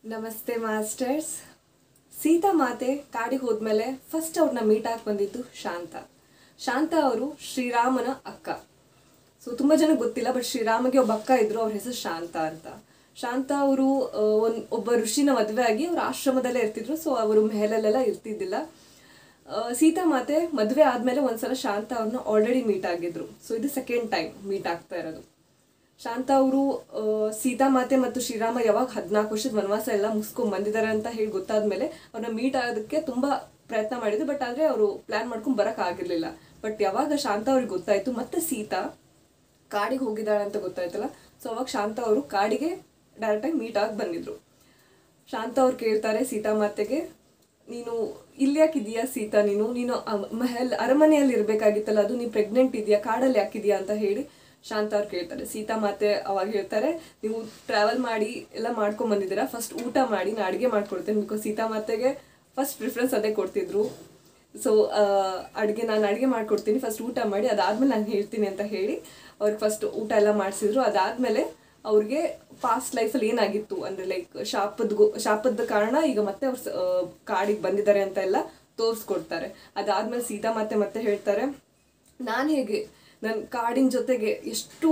ನಮಸ್ತೆ ಮಾಸ್ಟರ್ಸ್ ಸೀತಾ ಮಾತೆ ಕಾಡಿಗೆ ಹೋದ್ಮೇಲೆ ಫಸ್ಟ್ ಅವ್ರನ್ನ ಮೀಟ್ ಆಗಿ ಬಂದಿದ್ದು ಶಾಂತ ಶಾಂತ ಅವರು ಶ್ರೀರಾಮನ ಅಕ್ಕ ಸೊ ತುಂಬ ಜನ ಗೊತ್ತಿಲ್ಲ ಬಟ್ ಶ್ರೀರಾಮಗೆ ಒಬ್ಬ ಅಕ್ಕ ಇದ್ರು ಅವ್ರ ಹೆಸರು ಶಾಂತ ಅಂತ ಶಾಂತ ಅವರು ಒಂದು ಒಬ್ಬ ಋಷಿನ ಮದುವೆ ಆಗಿ ಅವ್ರ ಆಶ್ರಮದಲ್ಲೇ ಇರ್ತಿದ್ರು ಸೊ ಅವರು ಮೆಹಲಲ್ಲೆಲ್ಲ ಇರ್ತಿದ್ದಿಲ್ಲ ಆ, ಸೀತಾ ಮಾತೆ ಮದುವೆ ಆದ್ಮೇಲೆ ಒಂದ್ಸಲ ಶಾಂತ ಅವ್ರನ್ನ ಆಲ್ರೆಡಿ ಮೀಟ್ ಆಗಿದ್ರು ಸೊ ಇದು ಸೆಕೆಂಡ್ ಟೈಮ್ ಮೀಟ್ ಆಗ್ತಾ ಇರೋದು ಶಾಂತ ಅವರು ಸೀತಾ ಮಾತೆ ಮತ್ತು ಶ್ರೀರಾಮ ಯಾವಾಗ ಹದಿನಾಲ್ಕು ವರ್ಷದ ವನವಾಸ ಎಲ್ಲ ಮುಗಿಸ್ಕೊಂಡ್ ಬಂದಿದ್ದಾರೆ ಅಂತ ಹೇಳಿ ಗೊತ್ತಾದ್ಮೇಲೆ ಅವ್ರನ್ನ ಮೀಟ್ ಆಗೋದಕ್ಕೆ ತುಂಬಾ ಪ್ರಯತ್ನ ಮಾಡಿದ್ರು ಬಟ್ ಆದ್ರೆ ಅವರು ಪ್ಲಾನ್ ಮಾಡ್ಕೊಂಡ್ ಬರಕ್ ಆಗಿರ್ಲಿಲ್ಲ ಬಟ್ ಯಾವಾಗ ಶಾಂತ ಅವ್ರಿಗೆ ಗೊತ್ತಾಯ್ತು ಮತ್ತೆ ಸೀತಾ ಕಾಡಿಗೆ ಹೋಗಿದ್ದಾಳೆ ಅಂತ ಗೊತ್ತಾಯ್ತಲ್ಲ ಸೊ ಅವಾಗ ಶಾಂತ ಅವರು ಕಾಡಿಗೆ ಡೈರೆಕ್ಟಾಗಿ ಮೀಟ್ ಆಗಿ ಬಂದಿದ್ರು ಶಾಂತ ಅವ್ರು ಕೇಳ್ತಾರೆ ಸೀತಾ ಮಾತೆಗೆ ನೀನು ಇಲ್ಲಿ ಯಾಕಿದೀಯಾ ಸೀತಾ ನೀನು ನೀನು ಅ- ಮಹಲ್ ಅರಮನೆಯಲ್ಲಿ ಇರ್ಬೇಕಾಗಿತ್ತಲ್ಲ ಅದು ನೀನು ಪ್ರೆಗ್ನೆಂಟ್ ಇದೆಯಾ ಕಾಡಲ್ಲಿ ಯಾಕಿದೀಯಾ ಅಂತ ಹೇಳಿ ಶಾಂತ ಅವ್ರು ಕೇಳ್ತಾರೆ ಸೀತಾ ಮಾತೆ ಅವಾಗ ಹೇಳ್ತಾರೆ ನೀವು ಟ್ರಾವೆಲ್ ಮಾಡಿ ಎಲ್ಲ ಮಾಡ್ಕೊಂಡ್ ಬಂದಿದ್ದೀರಾ ಫಸ್ಟ್ ಊಟ ಮಾಡಿ ನಾನು ಅಡುಗೆ ಮಾಡ್ಕೊಡ್ತೇನೆ ಬಿಕಾಸ್ ಸೀತಾ ಮಾತೆಗೆ ಫಸ್ಟ್ ಪ್ರಿಫರೆನ್ಸ್ ಅದೇ ಕೊಡ್ತಿದ್ರು ಸೊ ಅಡುಗೆ ನಾನು ಅಡುಗೆ ಮಾಡ್ಕೊಡ್ತೀನಿ ಫಸ್ಟ್ ಊಟ ಮಾಡಿ ಅದಾದ್ಮೇಲೆ ನಾನು ಹೇಳ್ತೀನಿ ಅಂತ ಹೇಳಿ ಅವ್ರಿಗೆ ಫಸ್ಟ್ ಊಟ ಎಲ್ಲ ಮಾಡಿಸಿದ್ರು ಅದಾದ್ಮೇಲೆ ಅವ್ರಿಗೆ ಪಾಸ್ಟ್ ಲೈಫಲ್ಲಿ ಏನಾಗಿತ್ತು ಅಂದ್ರೆ ಲೈಕ್ ಶಾಪದ ಗೊ- ಶಾಪದ ಕಾರಣ ಈಗ ಮತ್ತೆ ಅವ್ರು ಕಾಡಿಗೆ ಬಂದಿದ್ದಾರೆ ಅಂತ ಎಲ್ಲ ತೋರಿಸ್ಕೊಡ್ತಾರೆ ಅದಾದ್ಮೇಲೆ ಸೀತಾ ಮತ್ತೆ ಮತ್ತೆ ಹೇಳ್ತಾರೆ ನಾನು ಹೇಗೆ ನನ್ನ ಕಾಡಿನ ಜೊತೆಗೆ ಎಷ್ಟು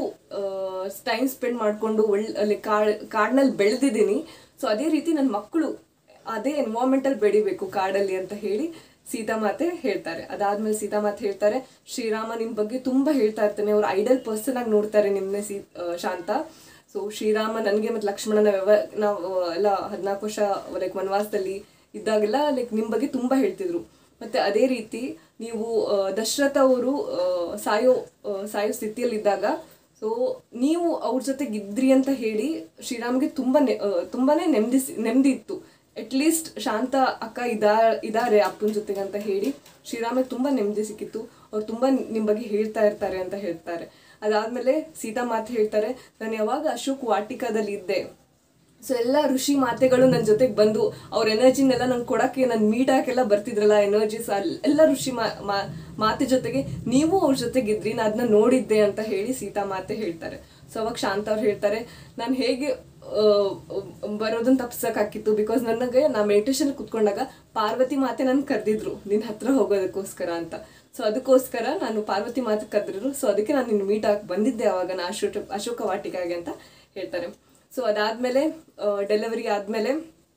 ಟೈಮ್ ಸ್ಪೆಂಡ್ ಮಾಡಿಕೊಂಡು ಒಳ್ಳೆ ಕಾಡ್ ಕಾಡಿನಲ್ಲಿ ಬೆಳೆದಿದ್ದೀನಿ ಸೊ ಅದೇ ರೀತಿ ನನ್ನ ಮಕ್ಕಳು ಅದೇ ಎನ್ವೈರ್ಮೆಂಟಲ್ಲಿ ಬೆಳಿಬೇಕು ಕಾಡಲ್ಲಿ ಅಂತ ಹೇಳಿ ಸೀತಾಮಾತೆ ಹೇಳ್ತಾರೆ ಅದಾದ್ಮೇಲೆ ಸೀತಾಮಾತೆ ಹೇಳ್ತಾರೆ ಶ್ರೀರಾಮ ನಿಮ್ ಬಗ್ಗೆ ತುಂಬಾ ಹೇಳ್ತಾ ಇರ್ತಾನೆ ಅವ್ರು ಐಡಲ್ ಪರ್ಸನ್ ಆಗಿ ನೋಡ್ತಾರೆ ನಿಮ್ನೆ ಸೀ ಆ, ಶಾಂತ ಸೊ ಶ್ರೀರಾಮ ನನಗೆ ಮತ್ತು ಲಕ್ಷ್ಮಣನ ವ್ಯವ ನಾವು ಎಲ್ಲ ಹದಿನಾಲ್ಕು ವರ್ಷ ಲೈಕ್ ವನವಾಸದಲ್ಲಿ ಇದ್ದಾಗೆಲ್ಲ ಲೈಕ್ ನಿಮ್ಮ ಬಗ್ಗೆ ತುಂಬಾ ಹೇಳ್ತಿದ್ರು ಮತ್ತೆ ಅದೇ ರೀತಿ ನೀವು ಆ, ದಶರಥ ಅವರು ಆ, ಸಾಯೋ ಆ, ಸಾಯೋ ಸ್ಥಿತಿಯಲ್ಲಿದ್ದಾಗ ಸೊ ನೀವು ಅವ್ರ ಜೊತೆಗೆ ಇದ್ರಿ ಅಂತ ಹೇಳಿ ಶ್ರೀರಾಮ್ಗೆ ತುಂಬಾ ನೆ- ಆ, ತುಂಬಾನೇ ನೆಮ್ಮದಿ ನೆಮ್ಮದಿ ಇತ್ತು ಅಟ್ಲೀಸ್ಟ್ ಶಾಂತ ಅಕ್ಕ ಇದಾ ಇದಾರೆ ಅಪ್ಪನ ಜೊತೆಗೆ ಅಂತ ಹೇಳಿ ಶ್ರೀರಾಮಿಗೆ ತುಂಬಾ ನೆಮ್ಮದಿ ಸಿಕ್ಕಿತ್ತು ಅವ್ರು ತುಂಬಾ ನಿಮ್ ಬಗ್ಗೆ ಹೇಳ್ತಾ ಇರ್ತಾರೆ ಅಂತ ಹೇಳ್ತಾರೆ ಅದಾದ್ಮೇಲೆ ಸೀತಾ ಮಾತು ಹೇಳ್ತಾರೆ ನಾನು ಯಾವಾಗ ಅಶೋಕ್ ವಾಟಿಕಾದಲ್ಲಿ ಇದ್ದೆ ಸೊ ಎಲ್ಲ ಋಷಿ ಮಾತೆಗಳು ನನ್ನ ಜೊತೆಗೆ ಬಂದು ಅವ್ರ ಎನರ್ಜಿನೆಲ್ಲ ನಂಗೆ ಕೊಡಕ್ಕೆ ನನ್ನ ಮೀಟ್ ಹಾಕೆಲ್ಲ ಬರ್ತಿದ್ರಲ್ಲ ಎನರ್ಜಿಸ್ ಎಲ್ಲ ಋಷಿ ಮಾ ಮಾ- ಮಾತೆ ಜೊತೆಗೆ ನೀವು ಅವ್ರ ಜೊತೆಗಿದ್ರಿ ನಾನು ಅದನ್ನ ನೋಡಿದ್ದೆ ಅಂತ ಹೇಳಿ ಸೀತಾ ಮಾತೆ ಹೇಳ್ತಾರೆ ಸೊ ಅವಾಗ ಶಾಂತ ಅವ್ರು ಹೇಳ್ತಾರೆ ನಾನು ಹೇಗೆ ಆ, ಬರೋದನ್ನ ತಪ್ಸಕ್ಕಾಕಿತ್ತು ಬಿಕಾಸ್ ನನಗೆ ನಾ ಮೆಡಿಟೇಷನ್ ಕುತ್ಕೊಂಡಾಗ ಪಾರ್ವತಿ ಮಾತೆ ನನ್ ಕರೆದಿದ್ರು ನಿನ್ನ ಹತ್ರ ಹೋಗೋದಕ್ಕೋಸ್ಕರ ಅಂತ ಸೊ ಅದಕ್ಕೋಸ್ಕರ ನಾನು ಪಾರ್ವತಿ ಮಾತೆ ಕರೆದಿದ್ರು ಸೊ ಅದಕ್ಕೆ ನಾನು ನಿನ್ನ ಮೀಟ್ ಆಗಿ ಬಂದಿದ್ದೆ ಅವಾಗ ನಾ ಅಶೋಕ ಅಶೋಕ ವಾಟಿಕಾಗೆ ಅಂತ ಹೇಳ್ತಾರೆ ಸೊ ಅದಾದ್ಮೇಲೆ ಡೆಲಿವರಿ ಆದ್ಮೇಲೆ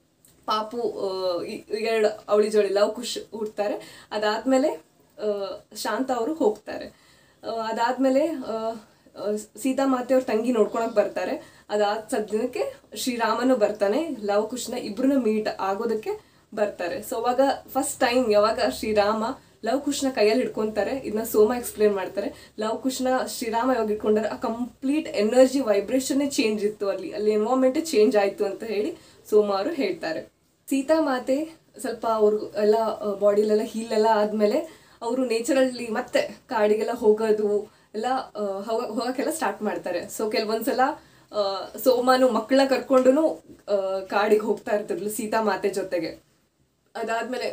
ಪಾಪು ಆ, ಈ- ಎರಡು ಅವಳಿ ಜೋಳಿ ಲವ್ ಕುಶ್ ಹುಡ್ತಾರೆ ಅದಾದ್ಮೇಲೆ ಆ, ಶಾಂತ ಅವರು ಹೋಗ್ತಾರೆ ಆ, ಅದಾದ್ಮೇಲೆ ಆ, ಆ, ಸೀತಾ ಮಾತೆ ಅವ್ರ ತಂಗಿ ನೋಡ್ಕೊಳಕ್ ಬರ್ತಾರೆ ಅದಾದ ಸದ್ಯಕ್ಕೆ ಶ್ರೀರಾಮನು ಬರ್ತಾನೆ ಲವ್ ಕುಶ್ನ ಇಬ್ರನ್ನ ಮೀಟ್ ಆಗೋದಕ್ಕೆ ಬರ್ತಾರೆ ಸೊ ಅವಾಗ ಫಸ್ಟ್ ಟೈಮ್ ಯಾವಾಗ ಶ್ರೀರಾಮ ಲವ್ ಕುಶ್ನ ಕೈಯಲ್ಲಿ ಹಿಡ್ಕೊಂತಾರೆ ಇದನ್ನ ಸೋಮ ಎಕ್ಸ್ಪ್ಲೇನ್ ಮಾಡ್ತಾರೆ ಲವ್ ಕುಶ್ನ ಶ್ರೀರಾಮ ಯಾವಾಗ ಇಟ್ಕೊಂಡಾರೆ ಆ ಕಂಪ್ಲೀಟ್ ಎನರ್ಜಿ ವೈಬ್ರೇಷನ್ ಚೇಂಜ್ ಇತ್ತು ಅಲ್ಲಿ ಅಲ್ಲಿ ಎನ್ವೈರ್ಮೆಂಟ್ ಚೇಂಜ್ ಆಯ್ತು ಅಂತ ಹೇಳಿ ಸೋಮ ಅವರು ಹೇಳ್ತಾರೆ ಸೀತಾ ಮಾತೆ ಸ್ವಲ್ಪ ಅವರು ಎಲ್ಲ ಬಾಡಿಲೆಲ್ಲ ಹೀಲ್ ಎಲ್ಲ ಆದ್ಮೇಲೆ ಅವರು ನೇಚರಲ್ಲಿ ಮತ್ತೆ ಕಾಡಿಗೆಲ್ಲ ಹೋಗೋದು ಎಲ್ಲ ಆ, ಹೋಗ- ಹೋಗಕ್ಕೆಲ್ಲ ಸ್ಟಾರ್ಟ್ ಮಾಡ್ತಾರೆ ಸೊ ಕೆಲವೊಂದ್ಸಲ ಆ, ಸೋಮನು ಮಕ್ಕಳನ್ನ ಕರ್ಕೊಂಡು ಕಾಡಿಗೆ ಹೋಗ್ತಾ ಇರ್ತಿದ್ಲು ಸೀತಾ ಮಾತೆ ಜೊತೆಗೆ ಅದಾದ್ಮೇಲೆ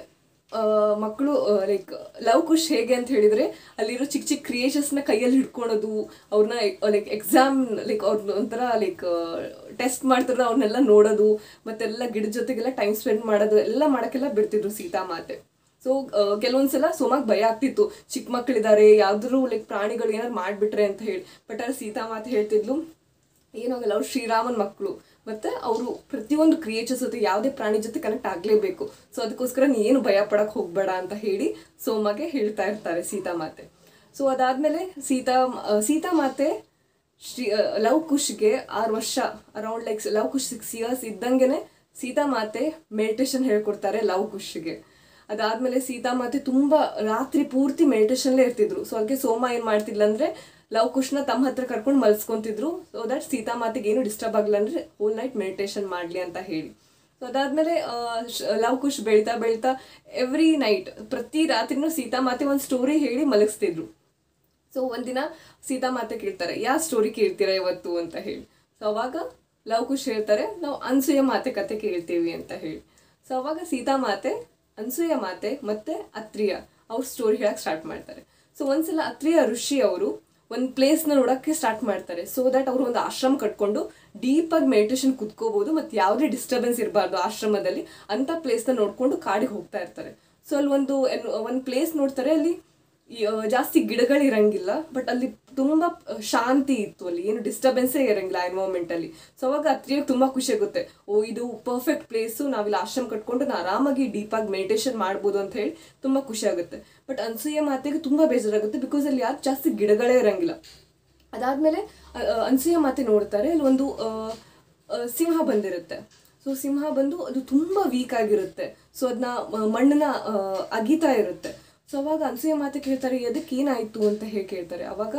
ಮಕ್ಕಳು ಲೈಕ್ ಲವ್ ಕುಶ್ ಹೇಗೆ ಅಂತ ಹೇಳಿದ್ರೆ ಅಲ್ಲಿರೋ ಚಿಕ್ಕ ಚಿಕ್ಕ ಕ್ರಿಯೇಷನ್ಸ್ನ ಕೈಯಲ್ಲಿ ಹಿಡ್ಕೊಳೋದು ಅವ್ರನ್ನ ಲೈಕ್ ಎಕ್ಸಾಮ್ ಲೈಕ್ ಅವ್ರನ್ನ ಒಂಥರ ಲೈಕ್ ಟೆಸ್ಟ್ ಮಾಡ್ತಾರ ಅವ್ರನ್ನೆಲ್ಲ ನೋಡೋದು ಮತ್ತೆಲ್ಲ ಗಿಡದ ಜೊತೆಗೆಲ್ಲ ಟೈಮ್ ಸ್ಪೆಂಡ್ ಮಾಡೋದು ಎಲ್ಲ ಮಾಡಕ್ಕೆಲ್ಲ ಬಿಡ್ತಿದ್ರು ಸೀತಾ ಮಾತೆ ಸೊ ಕೆಲವೊಂದ್ಸಲ ಸೋಮಾಗ್ ಭಯ ಆಗ್ತಿತ್ತು ಚಿಕ್ಕ ಮಕ್ಕಳಿದ್ದಾರೆ ಯಾವ್ದಾದ್ರು ಲೈಕ್ ಪ್ರಾಣಿಗಳು ಏನಾದ್ರು ಮಾಡ್ಬಿಟ್ರೆ ಅಂತ ಹೇಳಿ ಬಟ್ ಅಲ್ಲಿ ಸೀತಾ ಮಾತೆ ಹೇಳ್ತಿದ್ಲು ಏನಾಗಲ್ಲ ಅವ್ರು ಶ್ರೀರಾಮನ್ ಮಕ್ಕಳು ಮತ್ತೆ ಅವರು ಪ್ರತಿಯೊಂದು ಕ್ರಿಯೇಚರ್ಸ್ ಜೊತೆ ಯಾವುದೇ ಪ್ರಾಣಿ ಜೊತೆ ಕನೆಕ್ಟ್ ಆಗಲೇಬೇಕು ಸೊ ಅದಕ್ಕೋಸ್ಕರ ನೀ ಏನು ಭಯ ಪಡಕ್ ಹೋಗ್ಬೇಡ ಅಂತ ಹೇಳಿ ಸೋಮಗೆ ಹೇಳ್ತಾ ಇರ್ತಾರೆ ಸೀತಾ ಮಾತೆ ಸೊ ಅದಾದ್ಮೇಲೆ ಸೀತಾ ಆ, ಸೀತಾ ಮಾತೆ ಶ್ರೀ ಆ, ಲವ್ ಕುಶ್ಗೆ ಆರು ವರ್ಷ around like Lav Kush six years ಇದ್ದಂಗೆನೆ ಸೀತಾ ಮಾತೆ ಮೆಡಿಟೇಷನ್ ಹೇಳ್ಕೊಡ್ತಾರೆ ಲವ್ ಕುಶ್ಗೆ ಅದಾದ್ಮೇಲೆ ಸೀತಾ ಮಾತೆ ತುಂಬಾ ರಾತ್ರಿ ಪೂರ್ತಿ ಮೆಡಿಟೇಷನ್ಲೇ ಇರ್ತಿದ್ರು ಸೊ ಅದಕ್ಕೆ ಸೋಮ ಏನ್ ಮಾಡ್ತಿದ್ಲ ಅಂದ್ರೆ ಲವ್ ಕುಶ್ನ ತಮ್ಮ ಹತ್ರ ಕರ್ಕೊಂಡು ಮಲ್ಸ್ಕೊಂತಿದ್ರು ಸೊ ದಟ್ ಸೀತಾ ಮಾತೆಗೆ ಏನು ಡಿಸ್ಟರ್ಬ್ ಆಗಲ್ಲ ಅಂದ್ರೆ ಹೋಲ್ ನೈಟ್ ಮೆಡಿಟೇಷನ್ ಮಾಡ್ಲಿ ಅಂತ ಹೇಳಿ ಸೊ ಅದಾದ್ಮೇಲೆ ಆ, ಶ- ಲವ್ ಕುಶ್ ಬೆಳಿತಾ ಬೆಳಿತಾ ಎವ್ರಿ ನೈಟ್ ಪ್ರತಿ ರಾತ್ರಿನೂ ಸೀತಾ ಮಾತೆ ಒಂದು ಸ್ಟೋರಿ ಹೇಳಿ ಮಲಗಿಸ್ತಿದ್ರು ಸೊ ಒಂದಿನ ಸೀತಾ ಮಾತೆ ಕೇಳ್ತಾರೆ ಯಾವ ಸ್ಟೋರಿ ಕೇಳ್ತೀರಾ ಇವತ್ತು ಅಂತ ಹೇಳಿ ಸೊ ಅವಾಗ ಲವ್ ಕುಶ್ ಹೇಳ್ತಾರೆ ನಾವು ಅನ್ಸೂಯ ಮಾತೆ ಕತೆ ಕೇಳ್ತೀವಿ ಅಂತ ಹೇಳಿ ಸೊ ಅವಾಗ ಸೀತಾ ಮಾತೆ ಅನ್ಸೂಯ ಮಾತೆ ಮತ್ತೆ ಅತ್ರಿಯ ಅವ್ರ ಸ್ಟೋರಿ ಹೇಳಕ್ ಸ್ಟಾರ್ಟ್ ಮಾಡ್ತಾರೆ ಸೊ ಒಂದ್ಸಲ ಅತ್ರಿಯ ಋಷಿ ಅವರು ಒಂದು ಪ್ಲೇಸ್ನ ನೋಡೋಕ್ಕೆ ಸ್ಟಾರ್ಟ್ ಮಾಡ್ತಾರೆ ಸೊ ದಟ್ ಅವರು ಒಂದು ಆಶ್ರಮ ಕಟ್ಕೊಂಡು ಡೀಪಾಗಿ ಮೆಡಿಟೇಷನ್ ಕುತ್ಕೋಬಹುದು ಮತ್ತು ಯಾವುದೇ ಡಿಸ್ಟರ್ಬೆನ್ಸ್ ಇರಬಾರ್ದು ಆಶ್ರಮದಲ್ಲಿ ಅಂತ ಪ್ಲೇಸ್ನ ನೋಡ್ಕೊಂಡು ಕಾಡಿಗೆ ಹೋಗ್ತಾ ಇರ್ತಾರೆ ಸೊ ಅಲ್ಲಿ ಒಂದು ಒಂದು ಪ್ಲೇಸ್ ನೋಡ್ತಾರೆ ಅಲ್ಲಿ ಈ, ಆ, ಜಾಸ್ತಿ ಗಿಡಗಳಿರಂಗಿಲ್ಲ ಬಟ್ ಅಲ್ಲಿ ತುಂಬಾ ಆ, ಶಾಂತಿ ಇತ್ತು ಅಲ್ಲಿ ಏನು ಡಿಸ್ಟರ್ಬೆನ್ಸೇ ಇರಂಗಿಲ್ಲ ಎನ್ವೈರ್ಮೆಂಟ್ ಅಲ್ಲಿ ಸೊ ಅವಾಗ ಅತ್ರಿಯಾಗಿ ತುಂಬಾ ಖುಷಿ ಆಗುತ್ತೆ ಓ ಇದು ಪರ್ಫೆಕ್ಟ್ ಪ್ಲೇಸು ನಾವಿಲ್ಲಿ ಆಶ್ರಮ ಕಟ್ಕೊಂಡು ನಾ ಆರಾಮಾಗಿ ಡೀಪಾಗಿ ಮೆಡಿಟೇಷನ್ ಮಾಡ್ಬೋದು ಅಂತ ಹೇಳಿ ತುಂಬಾ ಖುಷಿ ಆಗುತ್ತೆ ಬಟ್ ಅನ್ಸೂಯ ಮಾತೆಗೆ ತುಂಬಾ ಬೇಜಾರಾಗುತ್ತೆ ಬಿಕಾಸ್ ಅಲ್ಲಿ ಯಾರು ಜಾಸ್ತಿ ಗಿಡಗಳೇ ಇರಂಗಿಲ್ಲ ಅದಾದ್ಮೇಲೆ ಅ, ಅ, ಅನ್ಸೂಯ ಮಾತೆ ನೋಡ್ತಾರೆ ಅಲ್ಲಿ ಒಂದು ಆ, ಆ, ಸಿಂಹ ಬಂದಿರುತ್ತೆ ಸೊ ಸಿಂಹ ಬಂದು ಅದು ತುಂಬ ವೀಕ್ ಆಗಿರುತ್ತೆ ಸೊ ಅದನ್ನ ಮಣ್ಣನ್ನ ಆ, ಅಗೀತಾ ಇರುತ್ತೆ ಸೊ ಅವಾಗ ಅನ್ಸೂಯ ಮಾತೆ ಕೇಳ್ತಾರೆ ಅದಕ್ಕೆ ಏನಾಯ್ತು ಅಂತ ಹೇಳಿ ಕೇಳ್ತಾರೆ ಅವಾಗ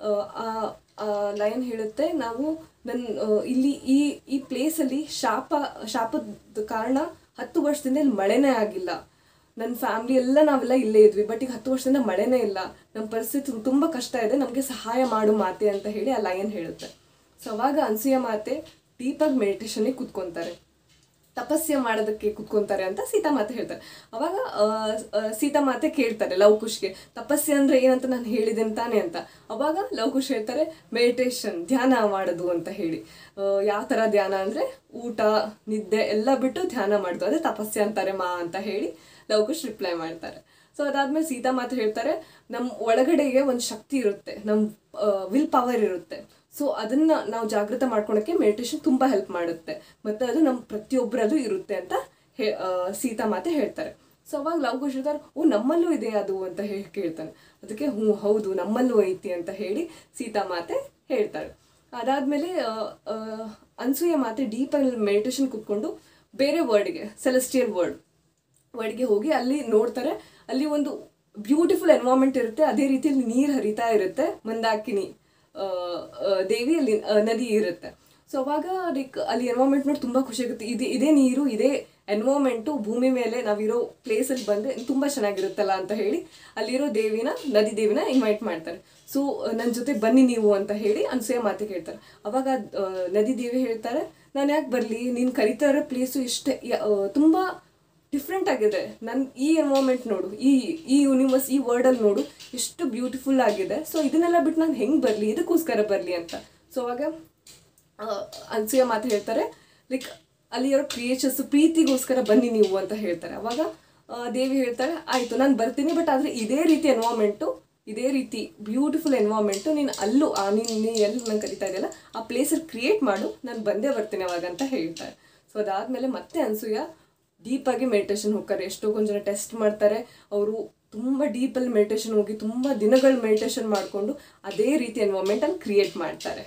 ಆ ಲಯನ್ ಹೇಳುತ್ತೆ ನಾವು ನನ್ನ ಇಲ್ಲಿ ಈ ಈ ಪ್ಲೇಸಲ್ಲಿ ಶಾಪ ಶಾಪದ ಕಾರಣ ಹತ್ತು ವರ್ಷದಿಂದ ಇಲ್ಲಿ ಮಳೆನೇ ಆಗಿಲ್ಲ ನನ್ನ ಫ್ಯಾಮ್ಲಿ ಎಲ್ಲ ನಾವೆಲ್ಲ ಇಲ್ಲೇ ಇದ್ವಿ ಬಟ್ ಈಗ ಹತ್ತು ವರ್ಷದಿಂದ ಮಳೆನೇ ಇಲ್ಲ ನಮ್ಮ ಪರಿಸ್ಥಿತಿ ತುಂಬ ಕಷ್ಟ ಇದೆ ನಮಗೆ ಸಹಾಯ ಮಾಡು ಮಾತೆ ಅಂತ ಹೇಳಿ ಆ ಲಯನ್ ಹೇಳುತ್ತೆ ಸೊ ಅವಾಗ ಅನ್ಸೂಯ ಮಾತೆ ಡೀಪಾಗಿ ಮೆಡಿಟೇಷನ್ಗೆ ಕುತ್ಕೊಂತಾರೆ ತಪಸ್ಯ ಮಾಡೋದಕ್ಕೆ ಕುತ್ಕೊಂತಾರೆ ಅಂತ ಸೀತಾಮಾತೆ ಹೇಳ್ತಾರೆ ಅವಾಗ ಆ, ಆ, ಸೀತಾಮಾತೆ ಕೇಳ್ತಾರೆ ಲವಕುಶ್ಗೆ ತಪಸ್ಯ ಅಂದ್ರೆ ಏನಂತ ನಾನು ಹೇಳಿದ್ದೇನೆ ತಾನೆ ಅಂತ ಅವಾಗ ಲವಕುಶ್ ಹೇಳ್ತಾರೆ ಮೆಡಿಟೇಷನ್ ಧ್ಯಾನ ಮಾಡೋದು ಅಂತ ಹೇಳಿ ಯಾವ ಥರ ಧ್ಯಾನ ಅಂದ್ರೆ ಊಟ ನಿದ್ದೆ ಎಲ್ಲ ಬಿಟ್ಟು ಧ್ಯಾನ ಮಾಡೋದು ಅದೇ ತಪಸ್ಯ ಅಂತಾರೆ ಮಾ ಅಂತ ಹೇಳಿ ಲವಕುಶ್ ರಿಪ್ಲೈ ಮಾಡ್ತಾರೆ ಸೊ ಅದಾದ್ಮೇಲೆ ಸೀತಾ ಮಾತು ಹೇಳ್ತಾರೆ ನಮ್ಮ ಒಳಗಡೆಗೆ ಒಂದು ಶಕ್ತಿ ಇರುತ್ತೆ ನಮ್ಮ ವಿಲ್ ಪವರ್ ಇರುತ್ತೆ ಸೊ ಅದನ್ನ ನಾವು ಜಾಗೃತ ಮಾಡ್ಕೊಳಕ್ಕೆ ಮೆಡಿಟೇಷನ್ ತುಂಬಾ ಹೆಲ್ಪ್ ಮಾಡುತ್ತೆ ಮತ್ತೆ ಅದು ನಮ್ಮ ಪ್ರತಿಯೊಬ್ಬರಲ್ಲೂ ಇರುತ್ತೆ ಅಂತ ಹೇ ಆ, ಸೀತಾ ಮಾತೆ ಹೇಳ್ತಾರೆ ಸೊ ಅವಾಗ ಲವಕುಶ್ ಹೇಳ್ತಾರೆ ಓ ನಮ್ಮಲ್ಲೂ ಇದೆ ಅದು ಅಂತ ಹೇಳಿ ಕೇಳ್ತಾನೆ ಅದಕ್ಕೆ ಹ್ಞೂ ಹೌದು ನಮ್ಮಲ್ಲೂ ಐತಿ ಅಂತ ಹೇಳಿ ಸೀತಾ ಮಾತೆ ಹೇಳ್ತಾಳೆ ಅದಾದ್ಮೇಲೆ ಆ, ಆ, ಅನ್ಸೂಯ ಮಾತೆ ಡೀಪಾಗಿ ಮೆಡಿಟೇಷನ್ ಕುತ್ಕೊಂಡು ಬೇರೆ ವರ್ಡ್ಗೆ ಸೆಲೆಸ್ಟಿಯಲ್ ವರ್ಡ್ ಒಳಗೆ ಹೋಗಿ ಅಲ್ಲಿ ನೋಡ್ತಾರೆ ಅಲ್ಲಿ ಒಂದು ಬ್ಯೂಟಿಫುಲ್ ಎನ್ವೈರ್ಮೆಂಟ್ ಇರುತ್ತೆ ಅದೇ ರೀತಿಯಲ್ಲಿ ನೀರು ಹರಿತಾ ಇರುತ್ತೆ ಮಂದಾಕಿನಿ ಆ, ಆ, ದೇವಿ ಅಲ್ಲಿ ಆ, ನದಿ ಇರುತ್ತೆ ಸೊ ಅವಾಗ ಲೈಕ್ ಅಲ್ಲಿ ಎನ್ವೈರ್ಮೆಂಟ್ ನೋಡಿ ತುಂಬ ಖುಷಿ ಆಗುತ್ತೆ ಇದೇ ಇದೇ ನೀರು ಇದೇ ಎನ್ವೈರ್ಮೆಂಟು ಭೂಮಿ ಮೇಲೆ ನಾವಿರೋ ಪ್ಲೇಸಲ್ಲಿ ಬಂದರೆ ತುಂಬ ಚೆನ್ನಾಗಿರುತ್ತಲ್ಲ ಅಂತ ಹೇಳಿ ಅಲ್ಲಿರೋ ದೇವಿನ ನದಿ ದೇವಿನ ಇನ್ವೈಟ್ ಮಾಡ್ತಾರೆ ಸೊ ನನ್ನ ಜೊತೆ ಬನ್ನಿ ನೀವು ಅಂತ ಹೇಳಿ ಅನ್ಸೂಯ ಮಾತೆ ಕೇಳ್ತಾರೆ ಅವಾಗ ಆ, ನದಿ ದೇವಿ ಹೇಳ್ತಾರೆ ನಾನು ಯಾಕೆ ಬರಲಿ ನೀನು ಕರಿತಾ ಇರೋ ಪ್ಲೇಸು ಇಷ್ಟೇ ಯ- ಆ, ತುಂಬ ಡಿಫ್ರೆಂಟ್ ಆಗಿದೆ ನನ್ ಈ ಎನ್ವೈರ್ಮೆಂಟ್ ನೋಡು ಈ ಈ ಯೂನಿವರ್ಸ್ ಈ ವರ್ಲ್ಡಲ್ಲಿ ನೋಡು ಎಷ್ಟು ಬ್ಯೂಟಿಫುಲ್ ಆಗಿದೆ ಸೊ ಇದನ್ನೆಲ್ಲ ಬಿಟ್ಟು ನಾನು ಹೆಂಗೆ ಬರಲಿ ಇದಕ್ಕೋಸ್ಕರ ಬರಲಿ ಅಂತ ಸೊ ಅವಾಗ ಆ, ಅನ್ಸೂಯ ಮಾತು ಹೇಳ್ತಾರೆ ಲೈಕ್ ಅಲ್ಲಿರೋ ಕ್ರಿಯೇಚರ್ಸ್ ಪ್ರೀತಿಗೋಸ್ಕರ ಬನ್ನಿ ನೀವು ಅಂತ ಹೇಳ್ತಾರೆ ಅವಾಗ ಆ, ದೇವಿ ಹೇಳ್ತಾರೆ ಆಯಿತು ನಾನು ಬರ್ತೀನಿ ಬಟ್ ಆದರೆ ಇದೇ ರೀತಿ ಎನ್ವೈರ್ಮೆಂಟು ಇದೇ ರೀತಿ ಬ್ಯೂಟಿಫುಲ್ ಎನ್ವೈರ್ಮೆಂಟು ನೀನು ಅಲ್ಲೂ ಆ, ನೀನು ನೀ ಎಲ್ಲಿ ನಂಗೆ ಕರಿತಾ ಇದೆಯಲ್ಲ ಆ ಪ್ಲೇಸಲ್ಲಿ ಕ್ರಿಯೇಟ್ ಮಾಡು ನಾನು ಬಂದೇ ಬರ್ತೀನಿ ಅವಾಗ ಅಂತ ಹೇಳ್ತಾರೆ ಸೊ ಅದಾದಮೇಲೆ ಮತ್ತೆ ಅನ್ಸೂಯ ಡೀಪಾಗಿ ಮೆಡಿಟೇಷನ್ ಹೋಗ್ತಾರೆ ಎಷ್ಟೋ ಕೊಂದು ಜನ ಟೆಸ್ಟ್ ಮಾಡ್ತಾರೆ ಅವರು ತುಂಬ ಡೀಪಲ್ಲಿ ಮೆಡಿಟೇಷನ್ ಹೋಗಿ ತುಂಬ ದಿನಗಳು ಮೆಡಿಟೇಷನ್ ಮಾಡಿಕೊಂಡು ಅದೇ ರೀತಿ ಎನ್ವೈರ್ಮೆಂಟಲ್ಲಿ ಕ್ರಿಯೇಟ್ ಮಾಡ್ತಾರೆ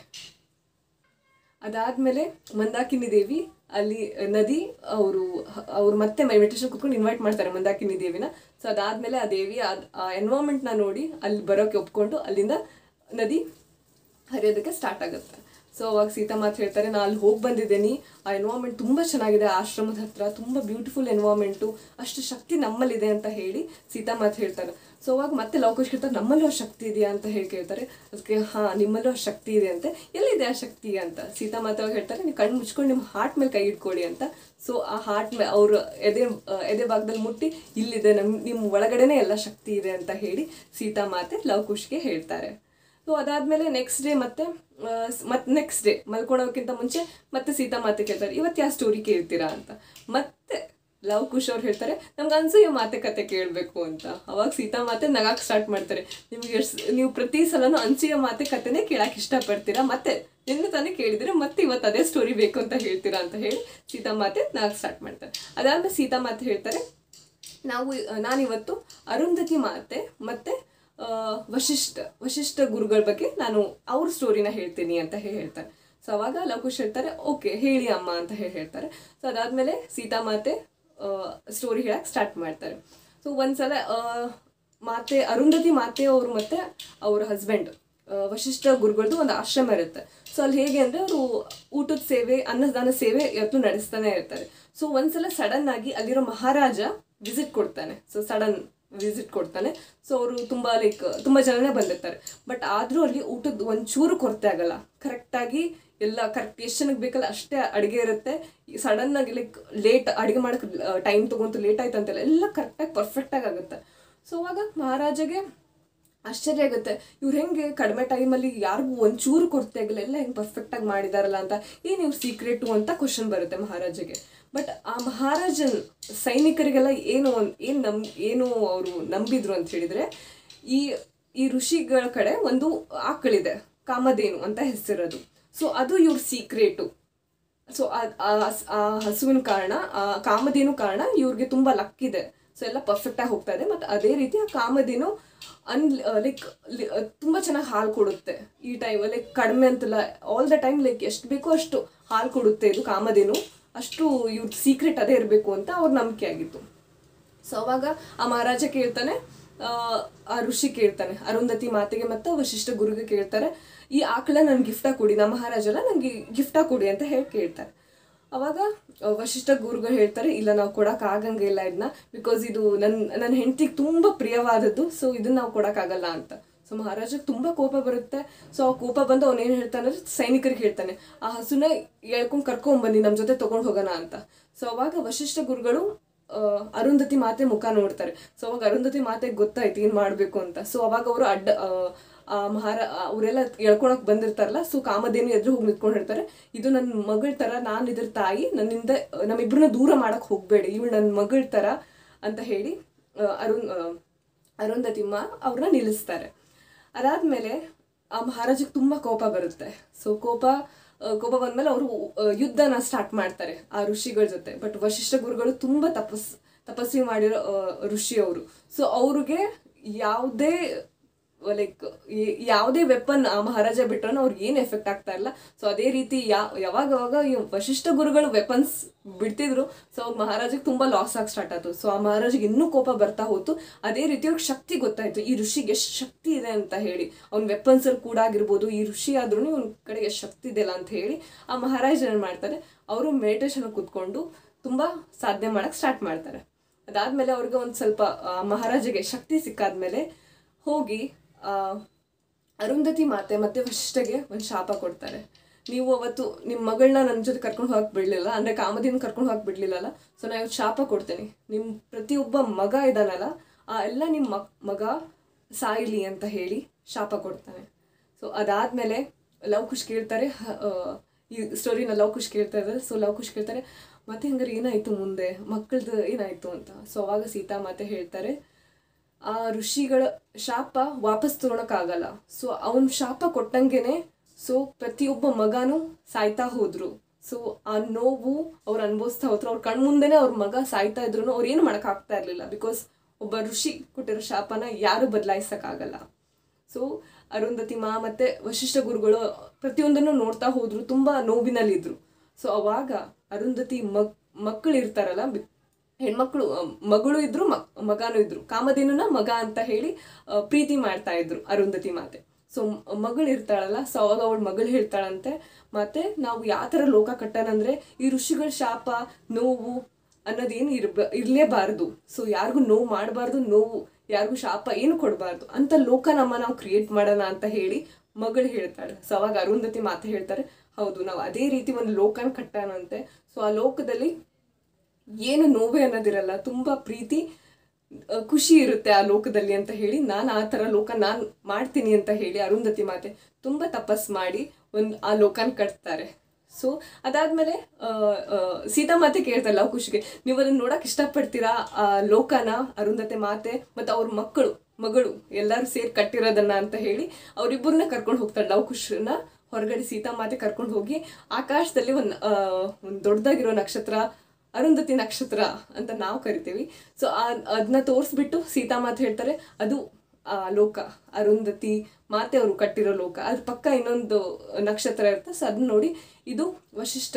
ಅದಾದ್ಮೇಲೆ ಮಂದಾಕಿನಿ ದೇವಿ ಅಲ್ಲಿ ನದಿ ಅವರು ಅವ್ರು ಮತ್ತೆ ಮೆಡಿಟೇಷನ್ ಕುತ್ಕೊಂಡು ಇನ್ವೈಟ್ ಮಾಡ್ತಾರೆ ಮಂದಾಕಿನಿ ದೇವಿನ ಸೊ ಅದಾದ್ಮೇಲೆ ಆ ದೇವಿ ಅದ್- ಆ ಎನ್ವೈರ್ಮೆಂಟ್ನ ನೋಡಿ ಅಲ್ಲಿ ಬರೋಕೆ ಒಪ್ಕೊಂಡು ಅಲ್ಲಿಂದ ನದಿ ಹರಿಯೋದಕ್ಕೆ ಸ್ಟಾರ್ಟ್ ಆಗುತ್ತೆ ಸೊ ಅವಾಗ ಸೀತಾ ಮಾತು ಹೇಳ್ತಾರೆ ನಾನು ಅಲ್ಲಿ ಹೋಗಿ ಬಂದಿದ್ದೀನಿ ಆ ಎನ್ವೈರ್ಮೆಂಟ್ ತುಂಬ ಚೆನ್ನಾಗಿದೆ ಆ ಆಶ್ರಮದ ಹತ್ರ ತುಂಬ ಬ್ಯೂಟಿಫುಲ್ ಎನ್ವೈರ್ಮೆಂಟು ಅಷ್ಟು ಶಕ್ತಿ ನಮ್ಮಲ್ಲಿದೆ ಅಂತ ಹೇಳಿ ಸೀತಾ ಮಾತು ಹೇಳ್ತಾರೆ ಸೊ ಅವಾಗ ಮತ್ತೆ ಲವಕುಶ್ ಕೇಳ್ತಾರೆ ನಮ್ಮಲ್ಲೂ ಆ ಶಕ್ತಿ ಇದೆಯಾ ಅಂತ ಹೇಳಿ ಕೇಳ್ತಾರೆ ಅದಕ್ಕೆ ಹಾಂ ನಿಮ್ಮಲ್ಲೂ ಆ ಶಕ್ತಿ ಇದೆ ಅಂತೆ ಎಲ್ಲಿದೆ ಆ ಶಕ್ತಿ ಅಂತ ಸೀತಾ ಮಾತು ಅವಾಗ ಹೇಳ್ತಾರೆ ನೀವು ಕಣ್ಣು ಮುಚ್ಕೊಂಡು ನಿಮ್ಮ ಹಾರ್ಟ್ ಮೇಲೆ ಕೈ ಇಟ್ಕೊಳ್ಳಿ ಅಂತ ಸೊ ಆ ಹಾರ್ಟ್ ಮೇ ಅವರು ಎದೆ ಆ, ಎದೆ ಭಾಗದಲ್ಲಿ ಮುಟ್ಟಿ ಇಲ್ಲಿದೆ ನಮ್ಮ ನಿಮ್ಮ ಒಳಗಡೆನೇ ಎಲ್ಲ ಶಕ್ತಿ ಇದೆ ಅಂತ ಹೇಳಿ ಸೀತಾ ಮಾತೆ ಲವಕುಶ್ಗೆ ಹೇಳ್ತಾರೆ ಸೊ ಅದಾದ್ಮೇಲೆ ನೆಕ್ಸ್ಟ್ ಡೇ ಮತ್ತೆ ಮತ್ತೆ ನೆಕ್ಸ್ಟ್ ಡೇ ಮಲ್ಕೊಳೋಕ್ಕಿಂತ ಮುಂಚೆ ಮತ್ತೆ ಸೀತಾ ಮಾತೆ ಕೇಳ್ತಾರೆ ಇವತ್ತು ಯಾವ ಸ್ಟೋರಿ ಕೇಳ್ತೀರಾ ಅಂತ ಮತ್ತೆ ಲವ್ ಕುಶ್ ಅವ್ರು ಹೇಳ್ತಾರೆ ನಮ್ಗೆ ಅನ್ಸೂಯ ಮಾತೆ ಕತೆ ಕೇಳಬೇಕು ಅಂತ ಅವಾಗ ಸೀತಾ ಮಾತೆ ನಗಾಕ್ ಸ್ಟಾರ್ಟ್ ಮಾಡ್ತಾರೆ ನಿಮ್ಗೆ ಎಷ್ಟ್ ನೀವು ಪ್ರತಿ ಸಲನೂ ಅನ್ಸೂಯ ಮಾತೆ ಕತೆನೇ ಕೇಳಕ್ಕೆ ಇಷ್ಟಪಡ್ತೀರಾ ಮತ್ತೆ ನಿನ್ನೆ ತಾನೇ ಕೇಳಿದ್ರೆ ಮತ್ತೆ ಇವತ್ತು ಅದೇ ಸ್ಟೋರಿ ಬೇಕು ಅಂತ ಹೇಳ್ತೀರಾ ಅಂತ ಹೇಳಿ ಸೀತಾ ಮಾತೆ ನಗಾಕ್ ಸ್ಟಾರ್ಟ್ ಮಾಡ್ತಾರೆ ಅದಾದ್ಮೇಲೆ ಸೀತಾ ಮಾತೆ ಹೇಳ್ತಾರೆ ನಾವು ನಾನಿವತ್ತು ಅರುಂಧತಿ ಮಾತೆ ಮತ್ತೆ ಆ, ವಶಿಷ್ಠ ವಶಿಷ್ಠ ಗುರುಗಳ ಬಗ್ಗೆ ನಾನು ಅವ್ರ ಸ್ಟೋರಿನ ಹೇಳ್ತೀನಿ ಅಂತ ಹೇಳಿ ಹೇಳ್ತಾರೆ ಸೊ ಅವಾಗ ಲವಕುಶ್ ಹೇಳ್ತಾರೆ ಓಕೆ ಹೇಳಿ ಅಮ್ಮ ಅಂತ ಹೇಳಿ ಹೇಳ್ತಾರೆ ಸೊ ಅದಾದ್ಮೇಲೆ ಸೀತಾಮಾತೆ ಸ್ಟೋರಿ ಹೇಳಕ್ ಸ್ಟಾರ್ಟ್ ಮಾಡ್ತಾರೆ ಸೊ ಒಂದ್ಸಲ ಆ, ಮಾತೆ ಅರುಂಧತಿ ಮಾತೆ ಅವರು ಮತ್ತೆ ಅವ್ರ ಹಸ್ಬೆಂಡ್ ವಶಿಷ್ಠ ಗುರುಗಳದ್ದು ಒಂದು ಆಶ್ರಮ ಇರುತ್ತೆ ಸೊ ಅಲ್ಲಿ ಹೇಗೆ ಅಂದ್ರೆ ಅವರು ಊಟದ ಸೇವೆ ಅನ್ನದಾನ ಸೇವೆ ಯಾವತ್ತೂ ನಡೆಸ್ತಾನೆ ಇರ್ತಾರೆ ಸೊ ಒಂದ್ಸಲ ಸಡನ್ ಆಗಿ ಅಲ್ಲಿರೋ ಮಹಾರಾಜ ವಿಸಿಟ್ ಕೊಡ್ತಾನೆ ಸೊ ಸಡನ್ ವಿಸಿಟ್ ಕೊಡ್ತಾನೆ ಸೊ ಅವರು ತುಂಬಾ ಲೈಕ್ ತುಂಬಾ ಜನನೇ ಬಂದಿರ್ತಾರೆ ಬಟ್ ಆದ್ರೂ ಅಲ್ಲಿ ಊಟದ ಒಂಚೂರು ಕೊರತೆ ಆಗಲ್ಲ ಕರೆಕ್ಟಾಗಿ ಎಲ್ಲ ಕರೆಕ್ಟ್ ಎಷ್ಟು ಜನಕ್ಕೆ ಬೇಕಲ್ಲ ಅಷ್ಟೇ ಅಡುಗೆ ಇರುತ್ತೆ ಸಡನ್ ಆಗಿ ಲೈಕ್ ಲೇಟ್ ಅಡುಗೆ ಮಾಡಕ್ಕೆ ಟೈಮ್ ತೊಗೊಂತು ಲೇಟ್ ಆಯ್ತು ಅಂತೆಲ್ಲ ಎಲ್ಲ ಕರೆಕ್ಟಾಗಿ ಪರ್ಫೆಕ್ಟಾಗಿ ಆಗುತ್ತೆ ಸೊ ಅವಾಗ ಮಹಾರಾಜಗೆ ಆಶ್ಚರ್ಯ ಆಗುತ್ತೆ ಇವ್ರು ಹೆಂಗೆ ಕಡಿಮೆ ಟೈಮಲ್ಲಿ ಯಾರಿಗೂ ಒಂಚೂರು ಕೊರತೆ ಆಗಿಲ್ಲ ಎಲ್ಲ ಹೆಂಗೆ ಪರ್ಫೆಕ್ಟಾಗಿ ಮಾಡಿದಾರಲ್ಲ ಅಂತ ಏನು ಇವ್ರ ಸೀಕ್ರೆಟು ಅಂತ ಕ್ವಶನ್ ಬರುತ್ತೆ ಮಹಾರಾಜಗೆ ಬಟ್ ಆ ಮಹಾರಾಜನ್ ಸೈನಿಕರಿಗೆಲ್ಲ ಏನು ಏನು ನಮ್ ಏನು ಅವರು ನಂಬಿದ್ರು ಅಂತ ಹೇಳಿದ್ರೆ ಈ ಈ ಋಷಿಗಳ ಕಡೆ ಒಂದು ಆಕಳಿದೆ ಕಾಮಧೇನು ಅಂತ ಹೆಸರದು ಸೊ ಅದು ಇವ್ರ ಸೀಕ್ರೆಟು ಸೊ ಆ ಹಸುವಿನ ಕಾರಣ ಆ ಕಾಮಧೇನು ಕಾರಣ ಇವ್ರಿಗೆ ತುಂಬಾ ಲಕ್ ಇದೆ ಸೊ ಎಲ್ಲ ಪರ್ಫೆಕ್ಟ್ ಆಗಿ ಹೋಗ್ತಾ ಇದೆ ಮತ್ತು ಅದೇ ರೀತಿ ಆ ಕಾಮಧೇನು ಅನ್ ಲೈಕ್ ತುಂಬಾ ಚೆನ್ನಾಗಿ ಹಾಲು ಕೊಡುತ್ತೆ ಈ ಟೈಮ್ ಲೈಕ್ ಕಡಿಮೆ ಅಂತಲ್ಲ ಆಲ್ ದ ಟೈಮ್ ಲೈಕ್ ಎಷ್ಟು ಬೇಕೋ ಅಷ್ಟು ಹಾಲು ಕೊಡುತ್ತೆ ಇದು ಕಾಮಧೇನು ಅಷ್ಟು ಇವ್ರ ಸೀಕ್ರೆಟ್ ಅದೇ ಇರಬೇಕು ಅಂತ ಅವ್ರ ನಂಬಿಕೆ ಆಗಿತ್ತು ಸೊ ಅವಾಗ ಆ ಮಹಾರಾಜ ಕೇಳ್ತಾನೆ ಆ, ಆ ಋಷಿ ಕೇಳ್ತಾನೆ ಅರುಂಧತಿ ಮಾತೆಗೆ ಮತ್ತು ವಶಿಷ್ಠ ಗುರುಗೆ ಕೇಳ್ತಾರೆ ಈ ಆಕಳ ನನ್ ಗಿಫ್ಟಾಗಿ ಕೊಡಿ ನಮ್ಮ ಮಹಾರಾಜಲ್ಲ ನನಗೆ ಗಿಫ್ಟಾಗಿ ಕೊಡಿ ಅಂತ ಹೇಳಿ ಕೇಳ್ತಾರೆ ಅವಾಗ ಆ, ವಶಿಷ್ಠ ಗುರುಗಳು ಹೇಳ್ತಾರೆ ಇಲ್ಲ ನಾವು ಕೊಡಕ್ ಆಗಂಗಿಲ್ಲ ಇದನ್ನ ಬಿಕಾಸ್ ಇದು ನನ್ನ ನನ್ನ ಹೆಂಡತಿಗೆ ತುಂಬಾ ಪ್ರಿಯವಾದದ್ದು ಸೊ ಇದನ್ನ ನಾವು ಕೊಡಕ್ಕಾಗಲ್ಲ ಅಂತ ಸೊ ಮಹಾರಾಜಗೆ ತುಂಬಾ ಕೋಪ ಬರುತ್ತೆ ಸೊ ಆ ಕೋಪ ಬಂದು ಅವನು ಏನು ಹೇಳ್ತಾನೆ ಅಂದ್ರೆ ಸೈನಿಕರಿಗೆ ಹೇಳ್ತಾನೆ ಆ ಹಸುನ ಎಳ್ಕೊಂಡು ಕರ್ಕೊಂಡ್ ಬನ್ನಿ ನಮ್ಮ ಜೊತೆ ತಗೊಂಡು ಹೋಗೋಣ ಅಂತ ಸೊ ಅವಾಗ ವಶಿಷ್ಠ ಗುರುಗಳು ಆ, ಅರುಂಧತಿ ಮಾತೆ ಮುಖ ನೋಡ್ತಾರೆ ಸೊ ಅವಾಗ ಅರುಂಧತಿ ಮಾತೆಗೆ ಗೊತ್ತಾಯ್ತು ಏನ್ ಮಾಡ್ಬೇಕು ಅಂತ ಸೊ ಅವಾಗ ಅವರು ಅಡ್ಡ ಆ, ಆ ಮಹಾರ ಅವರೆಲ್ಲ ಎಳ್ಕೊಳಕ್ ಬಂದಿರ್ತಾರಲ್ಲ ಸೊ ಕಾಮಧೇನು ಎದುರು ಹೋಗಿ ನಿಂತ್ಕೊಂಡಿರ್ತಾರೆ ಇದು ನನ್ನ ಮಗಳ ತರ ನಾನು ಇದ್ರ ತಾಯಿ ನನ್ನಿಂದ ನಮ್ಮಿಬ್ರನ್ನ ದೂರ ಮಾಡಕ್ ಹೋಗ್ಬೇಡಿ ಇವಳು ನನ್ನ ಮಗಳ ತರ ಅಂತ ಹೇಳಿ ಆ, ಅರುಣ್ ಆ, ಅರುಂಧತಿಮ್ಮ ಅವ್ರನ್ನ ನಿಲ್ಲಿಸ್ತಾರೆ ಅದಾದ್ಮೇಲೆ ಆ ಮಹಾರಾಜಕ್ಕೆ ತುಂಬಾ ಕೋಪ ಬರುತ್ತೆ ಸೊ ಕೋಪ ಆ, ಕೋಪ ಬಂದ್ಮೇಲೆ ಅವರು ಯುದ್ಧನ ಸ್ಟಾರ್ಟ್ ಮಾಡ್ತಾರೆ ಆ ಋಷಿಗಳ ಜೊತೆ ಬಟ್ ವಶಿಷ್ಠ ಗುರುಗಳು ತುಂಬಾ ತಪಸ್ ತಪಸ್ವಿ ಮಾಡಿರೋ ಆ, ಋಷಿ ಅವರು ಸೊ ಅವ್ರಿಗೆ ಯಾವುದೇ ಲೈಕ್ ಯಾವುದೇ ವೆಪನ್ ಆ ಮಹಾರಾಜ ಬಿಟ್ರೂ ಅವ್ರಿಗೆ ಏನು ಎಫೆಕ್ಟ್ ಆಗ್ತಾ ಇಲ್ಲ ಸೊ ಅದೇ ರೀತಿ ಯಾ ಯಾವಾಗ ಯಾವಾಗ ಈ ವಶಿಷ್ಠ ಗುರುಗಳು ವೆಪನ್ಸ್ ಬಿಡ್ತಿದ್ರು ಸೊ ಅವಾಗ ಮಹಾರಾಜಗೆ ತುಂಬಾ ಲಾಸ್ ಆಗಿ ಸ್ಟಾರ್ಟ್ ಆಯ್ತು ಸೊ ಆ ಮಹಾರಾಜಿಗೆ ಇನ್ನೂ ಕೋಪ ಬರ್ತಾ ಹೋತು ಅದೇ ರೀತಿ ಅವ್ರಿಗೆ ಶಕ್ತಿ ಗೊತ್ತಾಯ್ತು ಈ ಋಷಿಗೆ ಎಷ್ಟು ಶಕ್ತಿ ಇದೆ ಅಂತ ಹೇಳಿ ಅವ್ನ ವೆಪನ್ಸ್ ಅಲ್ಲಿ ಕೂಡ ಆಗಿರ್ಬೋದು ಈ ಋಷಿ ಆದ್ರೂ ಇವ್ನ ಕಡೆ ಎಷ್ಟು ಶಕ್ತಿ ಇದೆಯಲ್ಲ ಅಂತ ಹೇಳಿ ಆ ಮಹಾರಾಜ ಏನ್ ಮಾಡ್ತಾರೆ ಅವರು ಮೆಡಿಟೇಷನ್ ಕೂತ್ಕೊಂಡು ತುಂಬಾ ಸಾಧನೆ ಮಾಡಕ್ ಸ್ಟಾರ್ಟ್ ಮಾಡ್ತಾರೆ ಅದಾದ್ಮೇಲೆ ಅವ್ರಿಗೆ ಒಂದ್ ಸ್ವಲ್ಪ ಆ, ಮಹಾರಾಜಗೆ ಶಕ್ತಿ ಸಿಕ್ಕಾದ್ಮೇಲೆ ಹೋಗಿ ಆ, ಅರುಂಧತಿ ಮಾತೆ ಮತ್ತೆ ವಶಿಷ್ಠಗೆ ಒಂದು ಶಾಪ ಕೊಡ್ತಾರೆ ನೀವು ಅವತ್ತು ನಿಮ್ಮ ಮಗಳನ್ನ ನನ್ನ ಜೊತೆ ಕರ್ಕೊಂಡು ಹೋಗಕ್ ಬಿಡ್ಲಿಲ್ಲ ಅಂದ್ರೆ ಕಾಮದಿನ ಕರ್ಕೊಂಡು ಹೋಗಕ್ ಬಿಡ್ಲಿಲ್ಲಲ್ಲ ಸೊ ನಾ ಇವತ್ತು ಶಾಪ ಕೊಡ್ತೇನೆ ನಿಮ್ಮ ಪ್ರತಿಯೊಬ್ಬ ಮಗ ಇದಾನಲ್ಲ ಆ ಎಲ್ಲ ನಿಮ್ಮ ಮಗ್ ಮಗ ಸಾಯ್ಲಿ ಅಂತ ಹೇಳಿ ಶಾಪ ಕೊಡ್ತಾನೆ ಸೊ ಅದಾದ್ಮೇಲೆ ಲವ್ ಕುಶ್ ಕೇಳ್ತಾರೆ ಹ- ಆ, ಈ ಸ್ಟೋರಿನ ಲವ್ ಕುಶ್ ಕೇಳ್ತಾ ಇದ್ದಾರೆ ಸೊ ಲವ್ ಕುಶ್ ಕೇಳ್ತಾರೆ ಮತ್ತೆ ಹಂಗಾರೆ ಏನಾಯ್ತು ಮುಂದೆ ಮಕ್ಕಳದು ಏನಾಯ್ತು ಅಂತ ಸೊ ಅವಾಗ ಸೀತಾ ಮಾತೆ ಹೇಳ್ತಾರೆ ಆ ಋಷಿಗಳ ಶಾಪ ವಾಪಸ್ ತಗೊಳಕ್ಕಾಗಲ್ಲ ಸೊ ಅವನ್ ಶಾಪ ಕೊಟ್ಟಂಗೆನೆ ಸೊ ಪ್ರತಿಯೊಬ್ಬ ಮಗನೂ ಸಾಯ್ತಾ ಹೋದ್ರು ಸೊ ಆ ನೋವು ಅವ್ರು ಅನುಭವಿಸ್ತಾ ಹೋದ್ರು ಅವ್ರ ಕಣ್ಮುಂದೆನೆ ಅವ್ರ ಮಗ ಸಾಯ್ತಾ ಇದ್ರು ಅವ್ರು ಏನು ಮಾಡಕ್ ಆಗ್ತಾ ಇರ್ಲಿಲ್ಲ ಬಿಕಾಸ್ ಒಬ್ಬ ಋಷಿ ಕೊಟ್ಟಿರೋ ಶಾಪನ ಯಾರು ಬದಲಾಯಿಸಕ್ಕಾಗಲ್ಲ ಸೊ ಅರುಂಧತಿ ಮಾ ಮತ್ತೆ ವಶಿಷ್ಠ ಗುರುಗಳು ಪ್ರತಿಯೊಂದನ್ನು ನೋಡ್ತಾ ಹೋದ್ರು ತುಂಬಾ ನೋವಿನಲ್ಲಿದ್ರು ಸೊ ಅವಾಗ ಅರುಂಧತಿ ಮಗ್ ಮಕ್ಕಳು ಇರ್ತಾರಲ್ಲ ಬಿ- ಹೆಣ್ಮಕ್ಳು ಅ, ಮಗಳು ಇದ್ರು ಮ- ಮಗನೂ ಇದ್ರು ಕಾಮಧೇನುನ ಮಗ ಅಂತ ಹೇಳಿ ಆ, ಪ್ರೀತಿ ಮಾಡ್ತಾ ಇದ್ರು ಅರುಂಧತಿ ಮಾತೆ ಸೊ ಮಗಳು ಇರ್ತಾಳಲ್ಲ ಸೊ ಅವಾಗ ಅವಳ ಮಗಳು ಹೇಳ್ತಾಳಂತೆ ಮತ್ತೆ ನಾವು ಯಾವ ಥರ ಲೋಕ ಕಟ್ಟನಂದ್ರೆ ಈ ಋಷಿಗಳ ಶಾಪ ನೋವು ಅನ್ನೋದೇನು ಇರ್ಬ ಇರಲೇಬಾರ್ದು ಸೊ ಯಾರಿಗೂ ನೋವು ಮಾಡಬಾರ್ದು ನೋವು ಯಾರಿಗೂ ಶಾಪ ಏನು ಕೊಡಬಾರ್ದು ಅಂತ ಲೋಕ ನಮ್ಮ ನಾವು ಕ್ರಿಯೇಟ್ ಮಾಡೋಣ ಅಂತ ಹೇಳಿ ಮಗಳು ಹೇಳ್ತಾಳೆ ಸೊ ಅವಾಗ ಅರುಂಧತಿ ಮಾತೆ ಹೇಳ್ತಾರೆ ಹೌದು ನಾವು ಅದೇ ರೀತಿ ಒಂದು ಲೋಕನ ಕಟ್ಟೋಣಂತೆ ಸೊ ಆ ಲೋಕದಲ್ಲಿ ಏನು ನೋವೇ ಅನ್ನೋದಿರಲ್ಲ ತುಂಬಾ ಪ್ರೀತಿ ಆ, ಖುಷಿ ಇರುತ್ತೆ ಆ ಲೋಕದಲ್ಲಿ ಅಂತ ಹೇಳಿ ನಾನು ಆ ಥರ ಲೋಕ ನಾನು ಮಾಡ್ತೀನಿ ಅಂತ ಹೇಳಿ ಅರುಂಧತಿ ಮಾತೆ ತುಂಬಾ ತಪಸ್ ಮಾಡಿ ಒಂದು ಆ ಲೋಕನ ಕಟ್ತಾರೆ ಸೊ ಅದಾದ್ಮೇಲೆ ಆ, ಆ, ಸೀತಾ ಮಾತೆ ಕೇಳ್ತಾರೆ ಲವ್ ಖುಷಿಗೆ ನೀವು ಅದನ್ನ ನೋಡಕ್ ಇಷ್ಟಪಡ್ತೀರಾ ಆ ಲೋಕನ ಅರುಂಧತೆ ಮಾತೆ ಮತ್ತು ಅವ್ರ ಮಕ್ಕಳು ಮಗಳು ಎಲ್ಲರೂ ಸೇರಿ ಕಟ್ಟಿರೋದನ್ನ ಅಂತ ಹೇಳಿ ಅವರಿಬ್ಬರನ್ನ ಕರ್ಕೊಂಡು ಹೋಗ್ತಾರೆ ಲವ್ ಕುಶ್ನ ಹೊರಗಡೆ ಸೀತಾ ಮಾತೆ ಕರ್ಕೊಂಡು ಹೋಗಿ ಆಕಾಶದಲ್ಲಿ ಒಂದು ಒಂದು ದೊಡ್ಡದಾಗಿರೋ ನಕ್ಷತ್ರ ಅರುಂಧತಿ ನಕ್ಷತ್ರ ಅಂತ ನಾವು ಕರಿತೀವಿ ಸೊ ಅದನ್ನ ತೋರಿಸ್ಬಿಟ್ಟು ಸೀತಾ ಮಾತೆ ಹೇಳ್ತಾರೆ ಅದು ಆ ಲೋಕ ಅರುಂಧತಿ ಮಾತೆ ಅವರು ಕಟ್ಟಿರೋ ಲೋಕ ಅದ್ರ ಪಕ್ಕ ಇನ್ನೊಂದು ನಕ್ಷತ್ರ ಇರುತ್ತೆ ಸೊ ಅದನ್ನ ನೋಡಿ ಇದು ವಶಿಷ್ಠ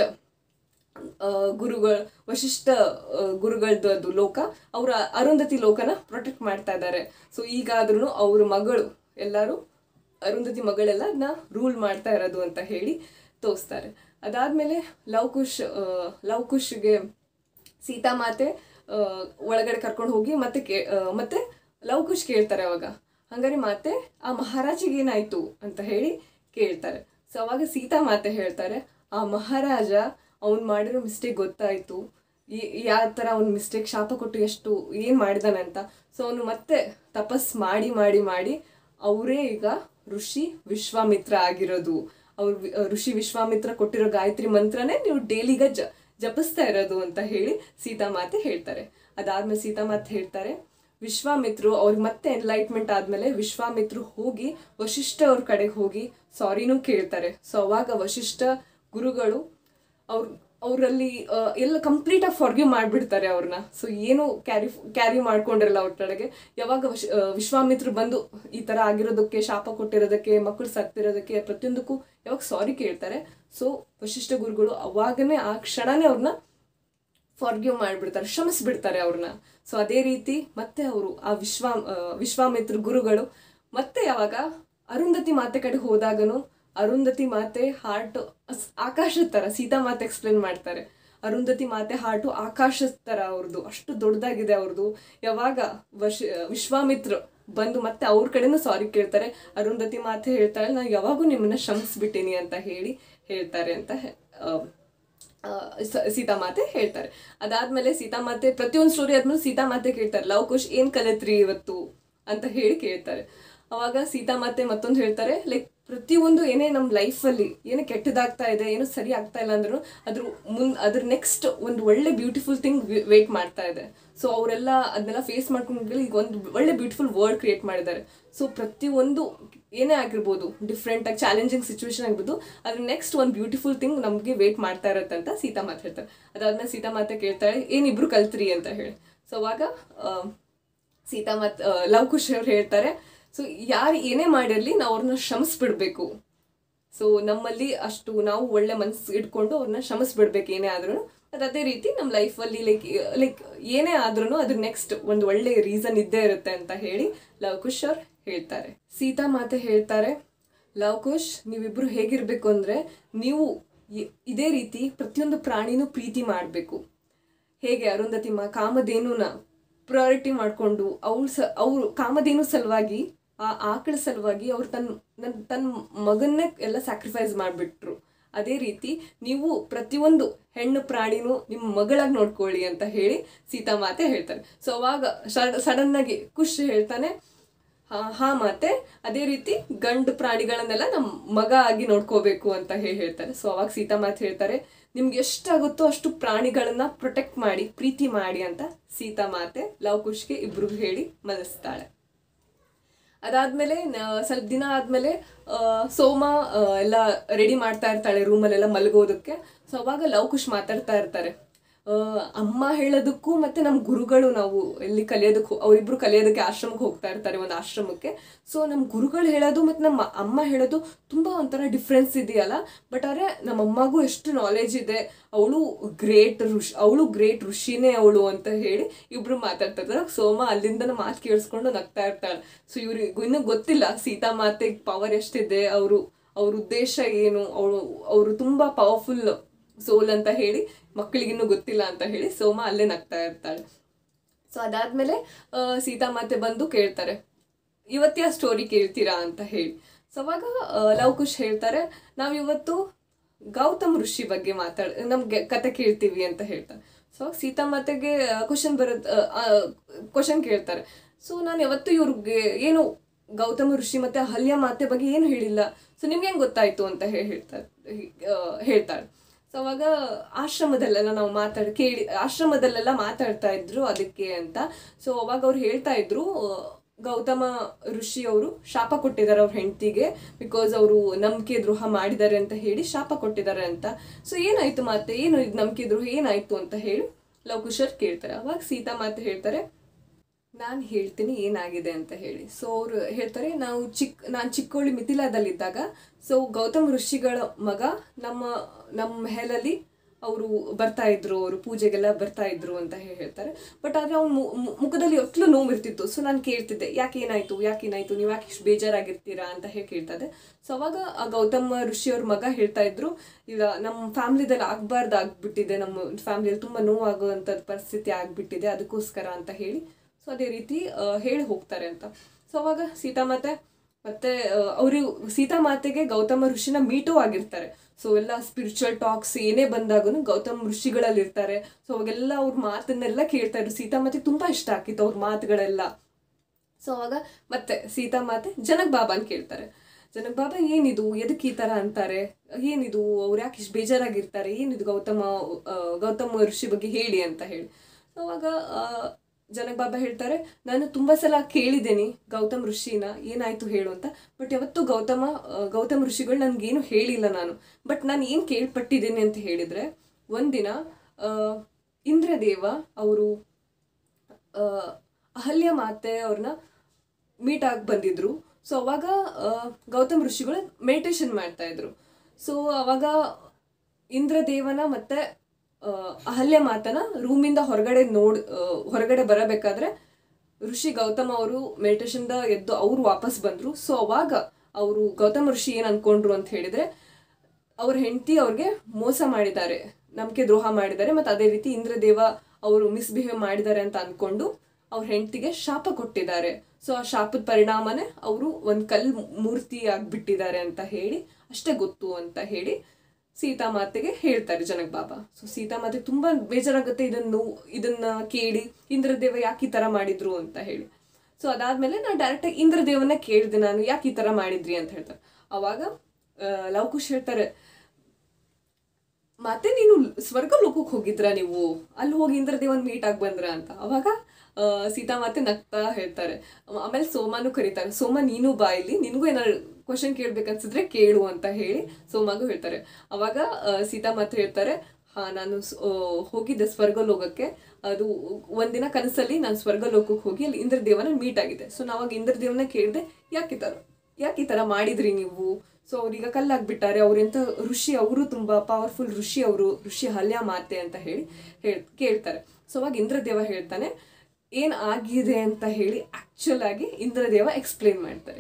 ಆ, ಗುರುಗಳ ವಶಿಷ್ಠ ಆ, ಗುರುಗಳದ್ದು ಅದು ಲೋಕ ಅವರ ಅರುಂಧತಿ ಲೋಕನ ಪ್ರೊಟೆಕ್ಟ್ ಮಾಡ್ತಾ ಇದ್ದಾರೆ ಸೊ ಈಗಾದ್ರೂ ಅವ್ರ ಮಗಳು ಎಲ್ಲರೂ ಅರುಂಧತಿ ಮಗಳೆಲ್ಲ ಅದನ್ನ ರೂಲ್ ಮಾಡ್ತಾ ಇರೋದು ಅಂತ ಹೇಳಿ ತೋರಿಸ್ತಾರೆ ಅದಾದ್ಮೇಲೆ ಲವ್ ಕುಶ್ ಆ, ಲವ್ ಕುಶ್ಗೆ ಸೀತಾ ಮಾತೆ ಆ, ಒಳಗಡೆ ಕರ್ಕೊಂಡು ಹೋಗಿ ಮತ್ತೆ ಕೇ ಆ, ಮತ್ತೆ ಲವ್ ಕುಶ್ ಕೇಳ್ತಾರೆ ಅವಾಗ ಹಂಗಾರೆ ಮಾತೆ ಆ ಮಹಾರಾಜಿಗೆ ಏನಾಯ್ತು ಅಂತ ಹೇಳಿ ಕೇಳ್ತಾರೆ ಸೊ ಅವಾಗ ಸೀತಾ ಮಾತೆ ಹೇಳ್ತಾರೆ ಆ ಮಹಾರಾಜ ಅವ್ನು ಮಾಡಿರೋ ಮಿಸ್ಟೇಕ್ ಗೊತ್ತಾಯ್ತು ಯಾವ ಥರ ಅವ್ನ ಮಿಸ್ಟೇಕ್ ಶಾಪ ಕೊಟ್ಟು ಎಷ್ಟು ಏನು ಮಾಡಿದಾನೆ ಅಂತ ಸೊ ಅವನು ಮತ್ತೆ ತಪಸ್ ಮಾಡಿ ಮಾಡಿ ಮಾಡಿ ಅವರೇ ಈಗ ಋಷಿ ವಿಶ್ವಾಮಿತ್ರ ಆಗಿರೋದು ಅವ್ರು ವಿ- ಋಷಿ ವಿಶ್ವಾಮಿತ್ರ ಕೊಟ್ಟಿರೋ ಗಾಯತ್ರಿ ಮಂತ್ರನೇ ನೀವು ಡೈಲಿಗ ಜ ಜಪಿಸ್ತಾ ಇರೋದು ಅಂತ ಹೇಳಿ ಸೀತಾಮಾತೆ ಹೇಳ್ತಾರೆ ಅದಾದ್ಮೇಲೆ ಸೀತಾಮಾತೆ ಹೇಳ್ತಾರೆ ವಿಶ್ವಾಮಿತ್ರು ಅವ್ರಿಗೆ ಮತ್ತೆ ಎನ್ಲೈಟ್ಮೆಂಟ್ ಆದ್ಮೇಲೆ ವಿಶ್ವಾಮಿತ್ರು ಹೋಗಿ ವಶಿಷ್ಠ ಅವ್ರ ಕಡೆಗೆ ಹೋಗಿ ಸಾರಿನೂ ಕೇಳ್ತಾರೆ ಸೊ ಅವಾಗ ವಶಿಷ್ಠ ಗುರುಗಳು ಅವ್ರ ಅವರಲ್ಲಿ ಎಲ್ಲ ಕಂಪ್ಲೀಟ್ ಆಗಿ ಫಾರ್ಗ್ಯೂ ಮಾಡಿಬಿಡ್ತಾರೆ ಅವ್ರನ್ನ ಸೊ ಏನು ಕ್ಯಾರಿ ಕ್ಯಾರಿ ಮಾಡ್ಕೊಂಡಿರಲ್ಲ ಅವ್ರ ಕಡೆಗೆ ಯಾವಾಗ ವಶ್ ಆ, ವಿಶ್ವಾಮಿತ್ರ ಬಂದು ಈ ಥರ ಆಗಿರೋದಕ್ಕೆ ಶಾಪ ಕೊಟ್ಟಿರೋದಕ್ಕೆ ಮಕ್ಕಳು ಸತ್ತಿರೋದಕ್ಕೆ ಪ್ರತಿಯೊಂದಕ್ಕೂ ಯಾವಾಗ ಸಾರಿ ಕೇಳ್ತಾರೆ ಸೊ ವಶಿಷ್ಠ ಗುರುಗಳು ಅವಾಗನೇ ಆ ಕ್ಷಣನೇ ಅವ್ರನ್ನ ಫಾರ್ಗ್ಯೂ ಮಾಡಿಬಿಡ್ತಾರೆ ಕ್ಷಮಿಸ್ಬಿಡ್ತಾರೆ ಅವ್ರನ್ನ ಸೊ ಅದೇ ರೀತಿ ಮತ್ತೆ ಅವರು ಆ ವಿಶ್ವಾ ಆ, ವಿಶ್ವಾಮಿತ್ರ ಗುರುಗಳು ಮತ್ತೆ ಯಾವಾಗ ಅರುಂಧತಿ ಮಾತೆ ಕಡೆ ಹೋದಾಗನು ಅರುಂಧತಿ ಮಾತೆ ಹಾರ್ಟ್ ಆಕಾಶದ ಥರ ಸೀತಾ ಮಾತೆ ಎಕ್ಸ್ಪ್ಲೇನ್ ಮಾಡ್ತಾರೆ ಅರುಂಧತಿ ಮಾತೆ ಹಾರ್ಟು ಆಕಾಶದ ಥರ ಅವ್ರದ್ದು ಅಷ್ಟು ದೊಡ್ಡದಾಗಿದೆ ಅವ್ರದ್ದು ಯಾವಾಗ ವಶ ವಿಶ್ವಾಮಿತ್ರ ಬಂದು ಮತ್ತೆ ಅವ್ರ ಕಡೆನೂ ಸಾರಿ ಕೇಳ್ತಾರೆ ಅರುಂಧತಿ ಮಾತೆ ಹೇಳ್ತಾಳೆ ನಾನು ಯಾವಾಗೂ ನಿಮ್ಮನ್ನ ಕ್ಷಮಿಸ್ಬಿಟ್ಟಿನಿ ಅಂತ ಹೇಳಿ ಹೇಳ್ತಾರೆ ಅಂತ ಹೆ- ಆ, ಆ, ಸ- ಸೀತಾಮಾತೆ ಹೇಳ್ತಾರೆ ಅದಾದ್ಮೇಲೆ ಸೀತಾಮಾತೆ ಪ್ರತಿಯೊಂದು ಸ್ಟೋರಿ ಆದ್ಮೇಲೆ ಸೀತಾಮಾತೆ ಕೇಳ್ತಾರೆ ಲವ್ ಕುಶ್ ಏನ್ ಕಲಿತ್ರಿ ಇವತ್ತು ಅಂತ ಹೇಳಿ ಕೇಳ್ತಾರೆ ಅವಾಗ ಸೀತಾಮಾತೆ ಮತ್ತೊಂದು ಹೇಳ್ತಾರೆ ಲೈಕ್ ಪ್ರತಿಯೊಂದು ಏನೇ ನಮ್ಮ ಲೈಫಲ್ಲಿ ಏನೇ ಕೆಟ್ಟದಾಗ್ತಾ ಇದೆ ಏನೋ ಸರಿ ಆಗ್ತಾ ಇಲ್ಲ ಅಂದ್ರೂ ಅದ್ರ ಮುನ್ ಅದ್ರ ನೆಕ್ಸ್ಟ್ ಒಂದು ಒಳ್ಳೆ ಬ್ಯೂಟಿಫುಲ್ ಥಿಂಗ್ ವೇಟ್ ಮಾಡ್ತಾ ಇದೆ ಸೊ ಅವರೆಲ್ಲ ಅದನ್ನೆಲ್ಲ ಫೇಸ್ ಮಾಡ್ಕೊಂಡ್ಮೇಲೆ ಈಗ ಒಂದು ಒಳ್ಳೆ ಬ್ಯೂಟಿಫುಲ್ ವರ್ಲ್ಡ್ ಕ್ರಿಯೇಟ್ ಮಾಡಿದ್ದಾರೆ ಸೊ ಪ್ರತಿಯೊಂದು ಏನೇ ಆಗಿರ್ಬೋದು ಡಿಫ್ರೆಂಟ್ ಆಗಿ ಚಾಲೆಂಜಿಂಗ್ ಸಿಚುವೇಶನ್ ಆಗಿರ್ಬೋದು ಅದ್ರ ನೆಕ್ಸ್ಟ್ ಒಂದು ಬ್ಯೂಟಿಫುಲ್ ಥಿಂಗ್ ನಮಗೆ ವೇಟ್ ಮಾಡ್ತಾ ಇರುತ್ತೆ ಅಂತ ಸೀತಾಮಾತೆ ಹೇಳ್ತಾರೆ ಅದಾದ್ಮೇಲೆ ಸೀತಾಮಾತೆ ಕೇಳ್ತಾಳೆ ಏನಿಬ್ರು ಕಲ್ತ್ರಿ ಅಂತ ಹೇಳಿ ಸೊ ಅವಾಗ ಆ, ಸೀತಾಮಾತ್ ಲವ್ ಕುಶ್ ಅವ್ರು ಹೇಳ್ತಾರೆ ಸೊ ಯಾರು ಏನೇ ಮಾಡಿರಲಿ ನಾವು ಅವ್ರನ್ನ ಕ್ಷಮಿಸ್ಬಿಡ್ಬೇಕು ಸೊ ನಮ್ಮಲ್ಲಿ ಅಷ್ಟು ನಾವು ಒಳ್ಳೆ ಮನಸ್ಸು ಇಟ್ಕೊಂಡು ಅವ್ರನ್ನ ಕ್ಷಮಿಸ್ಬಿಡ್ಬೇಕು ಏನೇ ಆದ್ರೂ ಅದು ಅದೇ ರೀತಿ ನಮ್ಮ ಲೈಫಲ್ಲಿ ಲೈಕ್ ಲೈಕ್ ಏನೇ ಆದ್ರೂ ಅದ್ರ ನೆಕ್ಸ್ಟ್ ಒಂದು ಒಳ್ಳೆ ರೀಸನ್ ಇದ್ದೇ ಇರುತ್ತೆ ಅಂತ ಹೇಳಿ ಲವ್ ಕುಶ್ ಅವ್ರು ಹೇಳ್ತಾರೆ ಸೀತಾ ಮಾತೆ ಹೇಳ್ತಾರೆ ಲವ್ ಕುಶ್ ನೀವಿಬ್ರು ಹೇಗಿರ್ಬೇಕು ಅಂದ್ರೆ ನೀವು ಇ- ಇದೇ ರೀತಿ ಪ್ರತಿಯೊಂದು ಪ್ರಾಣಿನೂ ಪ್ರೀತಿ ಮಾಡಬೇಕು ಹೇಗೆ ಅರುಂಧತಿ ಮಾ ಕಾಮಧೇನುನ ಪ್ರಯಾರಿಟಿ ಮಾಡಿಕೊಂಡು ಅವ್ಳ ಸ ಅವರು ಕಾಮಧೇನು ಸಲುವಾಗಿ ಆ ಆಕಳ ಸಲುವಾಗಿ ಅವ್ರು ತನ್ನ ನನ್ನ ತನ್ನ ಮಗನ್ನೇ ಎಲ್ಲ ಸ್ಯಾಕ್ರಿಫೈಸ್ ಮಾಡಿಬಿಟ್ರು ಅದೇ ರೀತಿ ನೀವು ಪ್ರತಿಯೊಂದು ಹೆಣ್ಣು ಪ್ರಾಣಿನೂ ನಿಮ್ಮ ಮಗಳಾಗಿ ನೋಡ್ಕೊಳ್ಳಿ ಅಂತ ಹೇಳಿ ಸೀತಾಮಾತೆ ಹೇಳ್ತಾರೆ ಸೊ ಅವಾಗ ಸಡನ್ ಆಗಿ ಖುಷ್ ಹೇಳ್ತಾನೆ ಹಾ ಹಾ ಮತ್ತೆ ಅದೇ ರೀತಿ ಗಂಡು ಪ್ರಾಣಿಗಳನ್ನೆಲ್ಲ ನಮ್ಮ ಮಗ ಆಗಿ ನೋಡ್ಕೋಬೇಕು ಅಂತ ಹೇಳಿ ಹೇಳ್ತಾರೆ ಸೊ ಅವಾಗ ಸೀತಾಮಾತೆ ಹೇಳ್ತಾರೆ ನಿಮ್ಗೆ ಎಷ್ಟಾಗುತ್ತೋ ಅಷ್ಟು ಪ್ರಾಣಿಗಳನ್ನ ಪ್ರೊಟೆಕ್ಟ್ ಮಾಡಿ ಪ್ರೀತಿ ಮಾಡಿ ಅಂತ ಸೀತಾಮಾತೆ ಲವ್ ಕುಶ್ಗೆ ಇಬ್ರಿಗೂ ಹೇಳಿ ಮನಸ್ತಾಳೆ ಅದಾದ್ಮೇಲೆ ನ- ಸ್ವಲ್ಪ ದಿನ ಆದ್ಮೇಲೆ ಆ, ಸೋಮ ಆ, ಎಲ್ಲ ರೆಡಿ ಮಾಡ್ತಾ ಇರ್ತಾಳೆ ರೂಮಲ್ಲೆಲ್ಲ ಮಲಗೋದಕ್ಕೆ ಸೊ ಅವಾಗ ಲವ್ ಕುಶ್ ಮಾತಾಡ್ತಾ ಇರ್ತಾರೆ ಆ, ಅಮ್ಮ ಹೇಳೋದಕ್ಕೂ ಮತ್ತೆ ನಮ್ಮ ಗುರುಗಳು ನಾವು ಎಲ್ಲಿ ಕಲಿಯೋದಕ್ಕೂ ಅವರಿಬ್ರು ಕಲಿಯೋದಕ್ಕೆ ಆಶ್ರಮಕ್ಕೆ ಹೋಗ್ತಾ ಇರ್ತಾರೆ ಒಂದು ಆಶ್ರಮಕ್ಕೆ ಸೊ ನಮ್ಮ ಗುರುಗಳು ಹೇಳೋದು ಮತ್ತು ನಮ್ಮ ಅಮ್ಮ ಹೇಳೋದು ತುಂಬ ಒಂಥರ ಡಿಫ್ರೆನ್ಸ್ ಇದೆಯಲ್ಲ ಬಟ್ ಆದರೆ ನಮ್ಮ ಅಮ್ಮಗೂ ಎಷ್ಟು ನಾಲೆಜ್ ಇದೆ ಅವಳು ಗ್ರೇಟ್ ಋಷಿ ಅವಳು ಗ್ರೇಟ್ ಋಷಿನೇ ಅವಳು ಅಂತ ಹೇಳಿ ಇಬ್ರು ಮಾತಾಡ್ತಾ ಇರ್ತಾರೆ ಸೋಮ ಅಲ್ಲಿಂದ ಮಾತು ಕೇಳಿಸ್ಕೊಂಡು ನಗ್ತಾ ಇರ್ತಾಳೆ ಸೊ ಇವ್ರಿಗೂ ಇನ್ನೂ ಗೊತ್ತಿಲ್ಲ ಸೀತಾ ಮಾತೆಗೆ ಪವರ್ ಎಷ್ಟಿದೆ ಅವರು ಅವ್ರ ಉದ್ದೇಶ ಏನು ಅವಳು ಅವರು ತುಂಬಾ ಪವರ್ಫುಲ್ ಸೋಲ್ ಅಂತ ಹೇಳಿ ಮಕ್ಕಳಿಗಿನ್ನೂ ಗೊತ್ತಿಲ್ಲ ಅಂತ ಹೇಳಿ ಸೋಮ ಅಲ್ಲೇ ನಗ್ತಾ ಇರ್ತಾಳೆ ಸೊ ಅದಾದ್ಮೇಲೆ ಆ, ಸೀತಾಮಾತೆ ಬಂದು ಕೇಳ್ತಾರೆ ಇವತ್ತೇ ಆ ಸ್ಟೋರಿ ಕೇಳ್ತೀರಾ ಅಂತ ಹೇಳಿ ಸೊ ಅವಾಗ ಆ, ಲವ್ ಕುಶ್ ಹೇಳ್ತಾರೆ ನಾವಿವತ್ತು ಗೌತಮ್ ಋಷಿ ಬಗ್ಗೆ ಮಾತಾಡ್ ನಮ್ಗೆ ಕತೆ ಕೇಳ್ತೀವಿ ಅಂತ ಹೇಳ್ತಾರೆ ಸೊ ಅವಾಗ ಸೀತಾಮಾತೆಗೆ ಕ್ವಶನ್ ಬರೋದ್ ಕ್ವಶನ್ ಕೇಳ್ತಾರೆ ಸೊ ನಾನು ಯಾವತ್ತೂ ಇವ್ರಿಗೆ ಏನು ಗೌತಮ ಋಷಿ ಮತ್ತೆ ಅಹಲ್ಯ ಮಾತೆ ಬಗ್ಗೆ ಏನು ಹೇಳಿಲ್ಲ ಸೊ ನಿಮ್ಗೆ ಹೆಂಗ್ ಗೊತ್ತಾಯ್ತು ಅಂತ ಹೇಳಿ ಹೇಳ್ತಾರೆ ಆ, ಹೇಳ್ತಾಳೆ ಸೊ ಅವಾಗ ಆಶ್ರಮದಲ್ಲೆಲ್ಲ ನಾವು ಮಾತಾಡ್ ಕೇಳಿ ಆಶ್ರಮದಲ್ಲೆಲ್ಲ ಮಾತಾಡ್ತಾ ಇದ್ರು ಅದಕ್ಕೆ ಅಂತ ಸೊ ಅವಾಗ ಅವ್ರು ಹೇಳ್ತಾ ಇದ್ರು ಆ, ಗೌತಮ ಋಷಿ ಅವರು ಶಾಪ ಕೊಟ್ಟಿದ್ದಾರೆ ಅವ್ರ ಹೆಂಡತಿಗೆ ಬಿಕಾಸ್ ಅವರು ನಂಬಿಕೆ ದ್ರೋಹ ಮಾಡಿದ್ದಾರೆ ಅಂತ ಹೇಳಿ ಶಾಪ ಕೊಟ್ಟಿದ್ದಾರೆ ಅಂತ ಸೊ ಏನಾಯ್ತು ಮಾತೆ ಏನು ಇದು ನಂಬಿಕೆ ದ್ರೋಹ ಏನಾಯ್ತು ಅಂತ ಹೇಳಿ ಲವಕುಶರ್ ಕೇಳ್ತಾರೆ ಅವಾಗ ಸೀತಾ ಮಾತೆ ಹೇಳ್ತಾರೆ ನಾನು ಹೇಳ್ತೀನಿ ಏನಾಗಿದೆ ಅಂತ ಹೇಳಿ ಸೊ ಅವ್ರು ಹೇಳ್ತಾರೆ ನಾವು ಚಿಕ್ಕ ನಾನು ಚಿಕ್ಕೋಳಿ ಮಿಥಿಲಾದಲ್ಲಿದ್ದಾಗ ಸೊ ಗೌತಮ್ ಋಷಿಗಳ ಮಗ ನಮ್ಮ ನಮ್ಮ ಮಹಲಲ್ಲಿ ಅವರು ಬರ್ತಾ ಇದ್ರು ಅವರು ಪೂಜೆಗೆಲ್ಲ ಬರ್ತಾ ಇದ್ರು ಅಂತ ಹೇಳಿ ಹೇಳ್ತಾರೆ ಬಟ್ ಆದರೆ ಅವ್ನ ಮುಖದಲ್ಲಿ ಒಟ್ಲು ನೋವು ಇರ್ತಿತ್ತು ಸೊ ನಾನು ಕೇಳ್ತಿದ್ದೆ ಯಾಕೆ ಏನಾಯ್ತು ಯಾಕೆ ಏನಾಯ್ತು ನೀವು ಯಾಕೆ ಇಷ್ಟು ಬೇಜಾರಾಗಿರ್ತೀರಾ ಅಂತ ಹೇಳಿ ಕೇಳ್ತಾ ಇದ್ದೆ ಸೊ ಅವಾಗ ಆ ಗೌತಮ ಋಷಿ ಅವ್ರ ಮಗ ಹೇಳ್ತಾ ಇದ್ರು ಇಲ್ಲ ನಮ್ಮ ಫ್ಯಾಮ್ಲಿದಲ್ಲಿ ಆಗ್ಬಾರ್ದು ಆಗ್ಬಿಟ್ಟಿದೆ ನಮ್ಮ ಫ್ಯಾಮ್ಲಿಯಲ್ಲಿ ತುಂಬ ನೋವಾಗುವಂಥ ಪರಿಸ್ಥಿತಿ ಆಗ್ಬಿಟ್ಟಿದೆ ಅದಕ್ಕೋಸ್ಕರ ಅಂತ ಹೇಳಿ ಸೊ ಅದೇ ರೀತಿ ಆ, ಹೇಳಿ ಹೋಗ್ತಾರೆ ಅಂತ ಸೊ ಅವಾಗ ಸೀತಾಮಾತೆ ಮತ್ತೆ ಅವರು ಸೀತಾಮಾತೆಗೆ ಗೌತಮ ಋಷಿನ ಮೀಟೂ ಆಗಿರ್ತಾರೆ ಸೊ ಎಲ್ಲ ಸ್ಪಿರಿಚುವಲ್ ಟಾಕ್ಸ್ ಏನೇ ಬಂದಾಗೂ ಗೌತಮ್ ಋಷಿಗಳಲ್ಲಿ ಇರ್ತಾರೆ ಸೊ ಅವಾಗೆಲ್ಲ ಅವ್ರ ಮಾತನ್ನೆಲ್ಲ ಕೇಳ್ತಾ ಇದ್ರು ಸೀತಾಮಾತೆ ತುಂಬಾ ಇಷ್ಟ ಆಗಿತ್ತು ಅವ್ರ ಮಾತುಗಳೆಲ್ಲ ಸೊ ಅವಾಗ ಮತ್ತೆ ಸೀತಾ ಮಾತೆ ಜನಕ್ ಬಾಬಾನ್ ಕೇಳ್ತಾರೆ ಜನಕ್ ಬಾಬಾ ಏನಿದು ಎದಕ್ಕೆ ಈ ಥರ ಅಂತಾರೆ ಏನಿದು ಅವ್ರು ಯಾಕೆ ಇಷ್ಟು ಬೇಜಾರಾಗಿರ್ತಾರೆ ಏನಿದು ಗೌತಮ ಆ, ಗೌತಮ ಋಷಿ ಬಗ್ಗೆ ಹೇಳಿ ಅಂತ ಹೇಳಿ ಸೊ ಅವಾಗ ಆ, ಜನಕ್ ಬಾಬಾ ಹೇಳ್ತಾರೆ ನಾನು ತುಂಬಾ ಸಲ ಕೇಳಿದ್ದೇನೆ ಗೌತಮ್ ಋಷಿನ ಏನಾಯ್ತು ಹೇಳು ಅಂತ ಬಟ್ ಯಾವತ್ತು ಗೌತಮ ಆ, ಗೌತಮ್ ಋಷಿಗಳು ನನ್ಗೇನು ಹೇಳಿಲ್ಲ ನಾನು ಬಟ್ ನಾನು ಏನು ಕೇಳ್ಪಟ್ಟಿದ್ದೇನೆ ಅಂತ ಹೇಳಿದ್ರೆ ಒಂದಿನ ಆ, ಇಂದ್ರದೇವ ಅವರು ಅಹಲ್ಯ ಮಾತೆ ಅವ್ರನ್ನ ಮೀಟ್ ಆಗಿ ಬಂದಿದ್ರು ಸೊ ಅವಾಗ ಆ, ಗೌತಮ್ ಋಷಿಗಳು ಮೆಡಿಟೇಷನ್ ಮಾಡ್ತಾ ಇದ್ರು ಸೊ ಅವಾಗ ಇಂದ್ರದೇವನ ಮತ್ತೆ ಆ, ಅಹಲ್ಯ ಮಾತನ ರೂಮಿಂದ ಹೊರಗಡೆ ನೋಡ್ ಆ, ಹೊರಗಡೆ ಬರಬೇಕಾದ್ರೆ ಋಷಿ ಗೌತಮ ಅವರು ಮೆಡಿಟೇಷನ್ದ ಎದ್ದು ಅವ್ರು ವಾಪಸ್ ಬಂದ್ರು ಸೊ ಅವಾಗ ಅವರು ಗೌತಮ ಋಷಿ ಏನ್ ಅನ್ಕೊಂಡ್ರು ಅಂತ ಹೇಳಿದ್ರೆ ಅವ್ರ ಹೆಂಡತಿ ಅವ್ರಿಗೆ ಮೋಸ ಮಾಡಿದ್ದಾರೆ ನಂಬಿಕೆ ದ್ರೋಹ ಮಾಡಿದ್ದಾರೆ ಮತ್ತೆ ಅದೇ ರೀತಿ ಇಂದ್ರದೇವ ಅವರು ಮಿಸ್ಬಿಹೇವ್ ಮಾಡಿದ್ದಾರೆ ಅಂತ ಅನ್ಕೊಂಡು ಅವ್ರ ಹೆಂಡತಿಗೆ ಶಾಪ ಕೊಟ್ಟಿದ್ದಾರೆ ಸೊ ಆ ಶಾಪದ ಪರಿಣಾಮನೇ ಅವರು ಒಂದ್ ಕಲ್ ಮೂರ್ತಿ ಆಗ್ಬಿಟ್ಟಿದ್ದಾರೆ ಅಂತ ಹೇಳಿ ಅಷ್ಟೇ ಗೊತ್ತು ಅಂತ ಹೇಳಿ ಸೀತಾಮಾತೆಗೆ ಹೇಳ್ತಾರೆ ಜನಕ್ ಬಾಬಾ ಸೊ ಸೀತಾಮಾತೆ ತುಂಬಾ ಬೇಜಾರಾಗುತ್ತೆ ಇದನ್ನು ಇದನ್ನ ಕೇಳಿ ಇಂದ್ರದೇವ ಯಾಕೆ ಈ ತರ ಮಾಡಿದ್ರು ಅಂತ ಹೇಳಿ ಸೊ ಅದಾದ್ಮೇಲೆ ನಾನು ಡೈರೆಕ್ಟ್ ಇಂದ್ರದೇವನ ಕೇಳಿದೆ ನಾನು ಯಾಕೆ ಈ ತರ ಮಾಡಿದ್ರಿ ಅಂತ ಹೇಳ್ತಾರೆ ಅವಾಗ ಆ, ಲವಕುಶ್ ಹೇಳ್ತಾರೆ ಮತ್ತೆ ನೀನು ಸ್ವರ್ಗ ಲೋಕಕ್ಕೆ ಹೋಗಿದ್ರ ನೀವು ಅಲ್ಲಿ ಹೋಗಿ ಇಂದ್ರದೇವನ್ ಮೀಟ್ ಆಗಿ ಬಂದ್ರ ಅಂತ ಅವಾಗ ಆ, ಸೀತಾಮಾತೆ ನಗ್ತಾ ಹೇಳ್ತಾರೆ ಆಮೇಲೆ ಸೋಮಾನು ಕರೀತಾರೆ ಸೋಮ ನೀನು ಬಾ ಇಲ್ಲಿ ನಿನಗೂ ಏನಾದ್ರು ಕ್ವಶನ್ ಕೇಳ್ಬೇಕನ್ಸಿದ್ರೆ ಕೇಳು ಅಂತ ಹೇಳಿ ಸೋಮಾಗೂ ಹೇಳ್ತಾರೆ ಅವಾಗ ಆ, ಸೀತಾಮಾತೆ ಹೇಳ್ತಾರೆ ಹಾ ನಾನು ಸ್- ಆ, ಹೋಗಿದ್ದೆ ಸ್ವರ್ಗ ಲೋಕಕ್ಕೆ ಅದು ಒಂದಿನ ಕನಸಲ್ಲಿ ನಾನು ಸ್ವರ್ಗ ಲೋಕಕ್ಕೆ ಹೋಗಿ ಅಲ್ಲಿ ಇಂದ್ರದೇವನ ಮೀಟ್ ಆಗಿದೆ ಸೊ ನಾವಾಗ ಇಂದ್ರದೇವನ ಕೇಳಿದೆ ಯಾಕೆ ಈ ಥರ ಯಾಕೆ ಈ ಥರ ಮಾಡಿದ್ರಿ ನೀವು ಸೊ ಅವ್ರೀಗ ಕಲ್ಲಾಗ್ಬಿಟ್ಟಾರೆ ಅವ್ರೆಂತ ಋಷಿ ಅವರು ತುಂಬಾ ಪವರ್ಫುಲ್ ಋಷಿ ಅವರು ಋಷಿ ಹಲ್ಯ ಮಾತೆ ಅಂತ ಹೇಳಿ ಹೇಳ್ ಕೇಳ್ತಾರೆ ಸೊ ಅವಾಗ ಇಂದ್ರದೇವ ಹೇಳ್ತಾನೆ ಏನ್ ಆಗಿದೆ ಅಂತ ಹೇಳಿ ಆಕ್ಚುಲ್ ಆಗಿ ಇಂದ್ರದೇವ ಎಕ್ಸ್ಪ್ಲೇನ್ ಮಾಡ್ತಾರೆ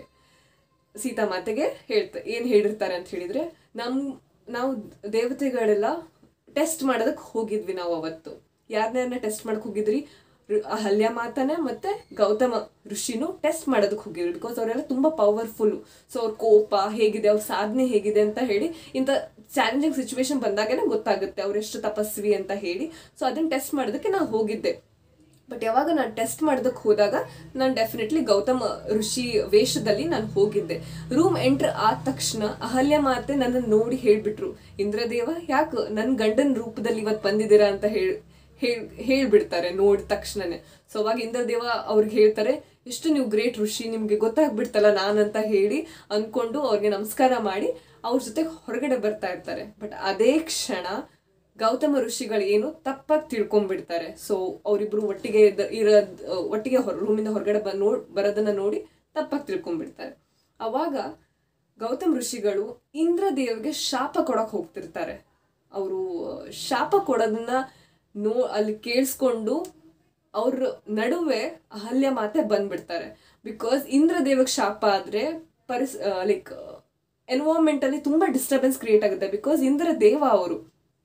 ಸೀತಾಮಾತೆಗೆ ಹೇಳ್ತಾ ಏನು ಹೇಳಿರ್ತಾರೆ ಅಂತ ಹೇಳಿದ್ರೆ ನಮ್ ನಾವು ದೇವತೆಗಳೆಲ್ಲ ಟೆಸ್ಟ್ ಮಾಡೋದಕ್ಕೆ ಹೋಗಿದ್ವಿ ನಾವು ಅವತ್ತು ಯಾರನ್ನ ಟೆಸ್ಟ್ ಮಾಡಕ್ ಹೋಗಿದ್ರಿ ಋ- ಅಹಲ್ಯ ಮಾತನ ಮತ್ತೆ ಗೌತಮ ಋಷಿನು ಟೆಸ್ಟ್ ಮಾಡೋದಕ್ಕೆ ಹೋಗಿದ್ರು ಬಿಕಾಸ್ ಅವರೆಲ್ಲ ತುಂಬಾ ಪವರ್ಫುಲ್ ಸೊ ಅವ್ರ ಕೋಪ ಹೇಗಿದೆ ಅವ್ರ ಸಾಧನೆ ಹೇಗಿದೆ ಅಂತ ಹೇಳಿ ಇಂಥ ಚಾಲೆಂಜಿಂಗ್ ಸಿಚುವೇಶನ್ ಬಂದಾಗನೇ ಗೊತ್ತಾಗುತ್ತೆ ಅವ್ರು ಎಷ್ಟು ತಪಸ್ವಿ ಅಂತ ಹೇಳಿ ಸೊ ಅದನ್ನ ಟೆಸ್ಟ್ ಮಾಡೋದಕ್ಕೆ ನಾನು ಹೋಗಿದ್ದೆ ಬಟ್ ಯಾವಾಗ ನಾನು ಟೆಸ್ಟ್ ಮಾಡೋದಕ್ಕೆ ಹೋದಾಗ ನಾನು ಡೆಫಿನೆಟ್ಲಿ ಗೌತಮ ಋಷಿ ವೇಷದಲ್ಲಿ ನಾನು ಹೋಗಿದ್ದೆ ರೂಮ್ ಎಂಟರ್ ಆದ ತಕ್ಷಣ ಅಹಲ್ಯ ಮಾತೆ ನನ್ನ ನೋಡಿ ಹೇಳ್ಬಿಟ್ರು ಇಂದ್ರದೇವ ಯಾಕೆ ನನ್ನ ಗಂಡನ ರೂಪದಲ್ಲಿ ಇವತ್ತು ಬಂದಿದ್ದೀರಾ ಅಂತ ಹೇಳಿ ಹೇಳ್ ಹೇಳ್ಬಿಡ್ತಾರೆ ನೋಡಿದ ತಕ್ಷಣನೇ ಸೊ ಅವಾಗ ಇಂದ್ರದೇವ ಅವ್ರಿಗೆ ಹೇಳ್ತಾರೆ ಎಷ್ಟು ನೀವು ಗ್ರೇಟ್ ಋಷಿ ನಿಮ್ಗೆ ಗೊತ್ತಾಗ್ಬಿಡ್ತಲ್ಲ ನಾನಂತ ಹೇಳಿ ಅನ್ಕೊಂಡು ಅವ್ರಿಗೆ ನಮಸ್ಕಾರ ಮಾಡಿ ಅವ್ರ ಜೊತೆ ಹೊರಗಡೆ ಬರ್ತಾ ಇರ್ತಾರೆ ಬಟ್ ಅದೇ ಕ್ಷಣ ಗೌತಮ ಋಷಿಗಳು ಏನು ತಪ್ಪಾಗಿ ತಿಳ್ಕೊಂಡ್ಬಿಡ್ತಾರೆ ಸೊ ಅವರಿಬ್ರು ಒಟ್ಟಿಗೆ ಇದ್ದ- ಇರೋದ್ ಒಟ್ಟಿಗೆ ಹೊರ ರೂಮಿಂದ ಹೊರಗಡೆ ಬ ನೋಡ್ ಬರೋದನ್ನ ನೋಡಿ ತಪ್ಪಾಗಿ ತಿಳ್ಕೊಂಡ್ಬಿಡ್ತಾರೆ ಅವಾಗ ಗೌತಮ್ ಋಷಿಗಳು ಇಂದ್ರದೇವ್ಗೆ ಶಾಪ ಕೊಡಕ್ ಹೋಗ್ತಿರ್ತಾರೆ ಅವರು ಶಾಪ ಕೊಡೋದನ್ನ ನೋ ಅಲ್ಲಿ ಕೇಳಿಸ್ಕೊಂಡು ಅವ್ರ ನಡುವೆ ಅಹಲ್ಯ ಮಾತೆ ಬಂದ್ಬಿಡ್ತಾರೆ ಬಿಕಾಸ್ ಇಂದ್ರದೇವಕ್ಕೆ ಶಾಪ ಆದ್ರೆ ಪರಿಸ್ ಲೈಕ್ ಎನ್ವೈರ್ಮೆಂಟ್ ಅಲ್ಲಿ ತುಂಬಾ ಡಿಸ್ಟರ್ಬೆನ್ಸ್ ಕ್ರಿಯೇಟ್ ಆಗುತ್ತೆ ಬಿಕಾಸ್ ಇಂದ್ರ ದೇವ ಅವರು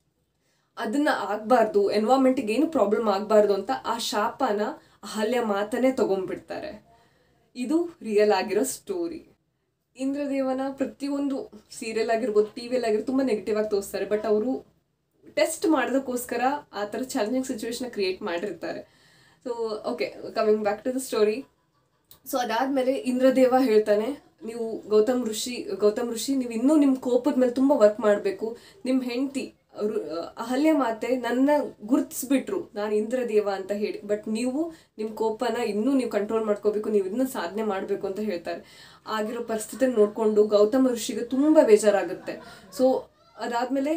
ಅದನ್ನ ಆಗ್ಬಾರ್ದು ಎನ್ವೈರ್ಮೆಂಟ್ಗೆ ಏನು ಪ್ರಾಬ್ಲಮ್ ಆಗ್ಬಾರ್ದು ಅಂತ ಆ ಶಾಪನ ಅಹಲ್ಯ ಮಾತನೇ ತಗೊಂಡ್ಬಿಡ್ತಾರೆ ಇದು ರಿಯಲ್ ಆಗಿರೋ ಸ್ಟೋರಿ ಇಂದ್ರದೇವನ ಪ್ರತಿಯೊಂದು ಸೀರಿಯಲ್ ಆಗಿರ್ಬೋದು ಟಿ ವಿಯಲ್ಲಿ ಆಗಿರ್ಬೋದು ತುಂಬ ನೆಗೆಟಿವ್ ಆಗಿ ತೋರಿಸ್ತಾರೆ ಬಟ್ ಅವರು ಟೆಸ್ಟ್ ಮಾಡೋದಕ್ಕೋಸ್ಕರ ಆ ಥರ ಚಾಲೆಂಜಿಂಗ್ ಸಿಚುವೇಶನ್ ಕ್ರಿಯೇಟ್ ಮಾಡಿರ್ತಾರೆ so okay coming back to the story so ಅದಾದ್ಮೇಲೆ ಇಂದ್ರದೇವ ಹೇಳ್ತಾನೆ ನೀವು ಗೌತಮ್ ಋಷಿ ಗೌತಮ್ ಋಷಿ ನೀವು ಇನ್ನೂ ನಿಮ್ಮ ಕೋಪದ ಮೇಲೆ ತುಂಬ ವರ್ಕ್ ಮಾಡಬೇಕು ನಿಮ್ಮ ಹೆಂಡತಿ ಅಹಲ್ಯ ಮಾತೆ ನನ್ನ ಗುರ್ತಿಸ್ಬಿಟ್ರು ನಾನು ಇಂದ್ರದೇವ ಅಂತ ಹೇಳಿ ಬಟ್ ನೀವು ನಿಮ್ಮ ಕೋಪನ ಇನ್ನೂ ನೀವು ಕಂಟ್ರೋಲ್ ಮಾಡ್ಕೋಬೇಕು ನೀವು ಇನ್ನೂ ಸಾಧನೆ ಮಾಡಬೇಕು ಅಂತ ಹೇಳ್ತಾರೆ ಆಗಿರೋ ಪರಿಸ್ಥಿತಿ ನೋಡಿಕೊಂಡು ಗೌತಮ ಋಷಿಗೆ ತುಂಬ ಬೇಜಾರಾಗುತ್ತೆ ಸೊ ಅದಾದ್ಮೇಲೆ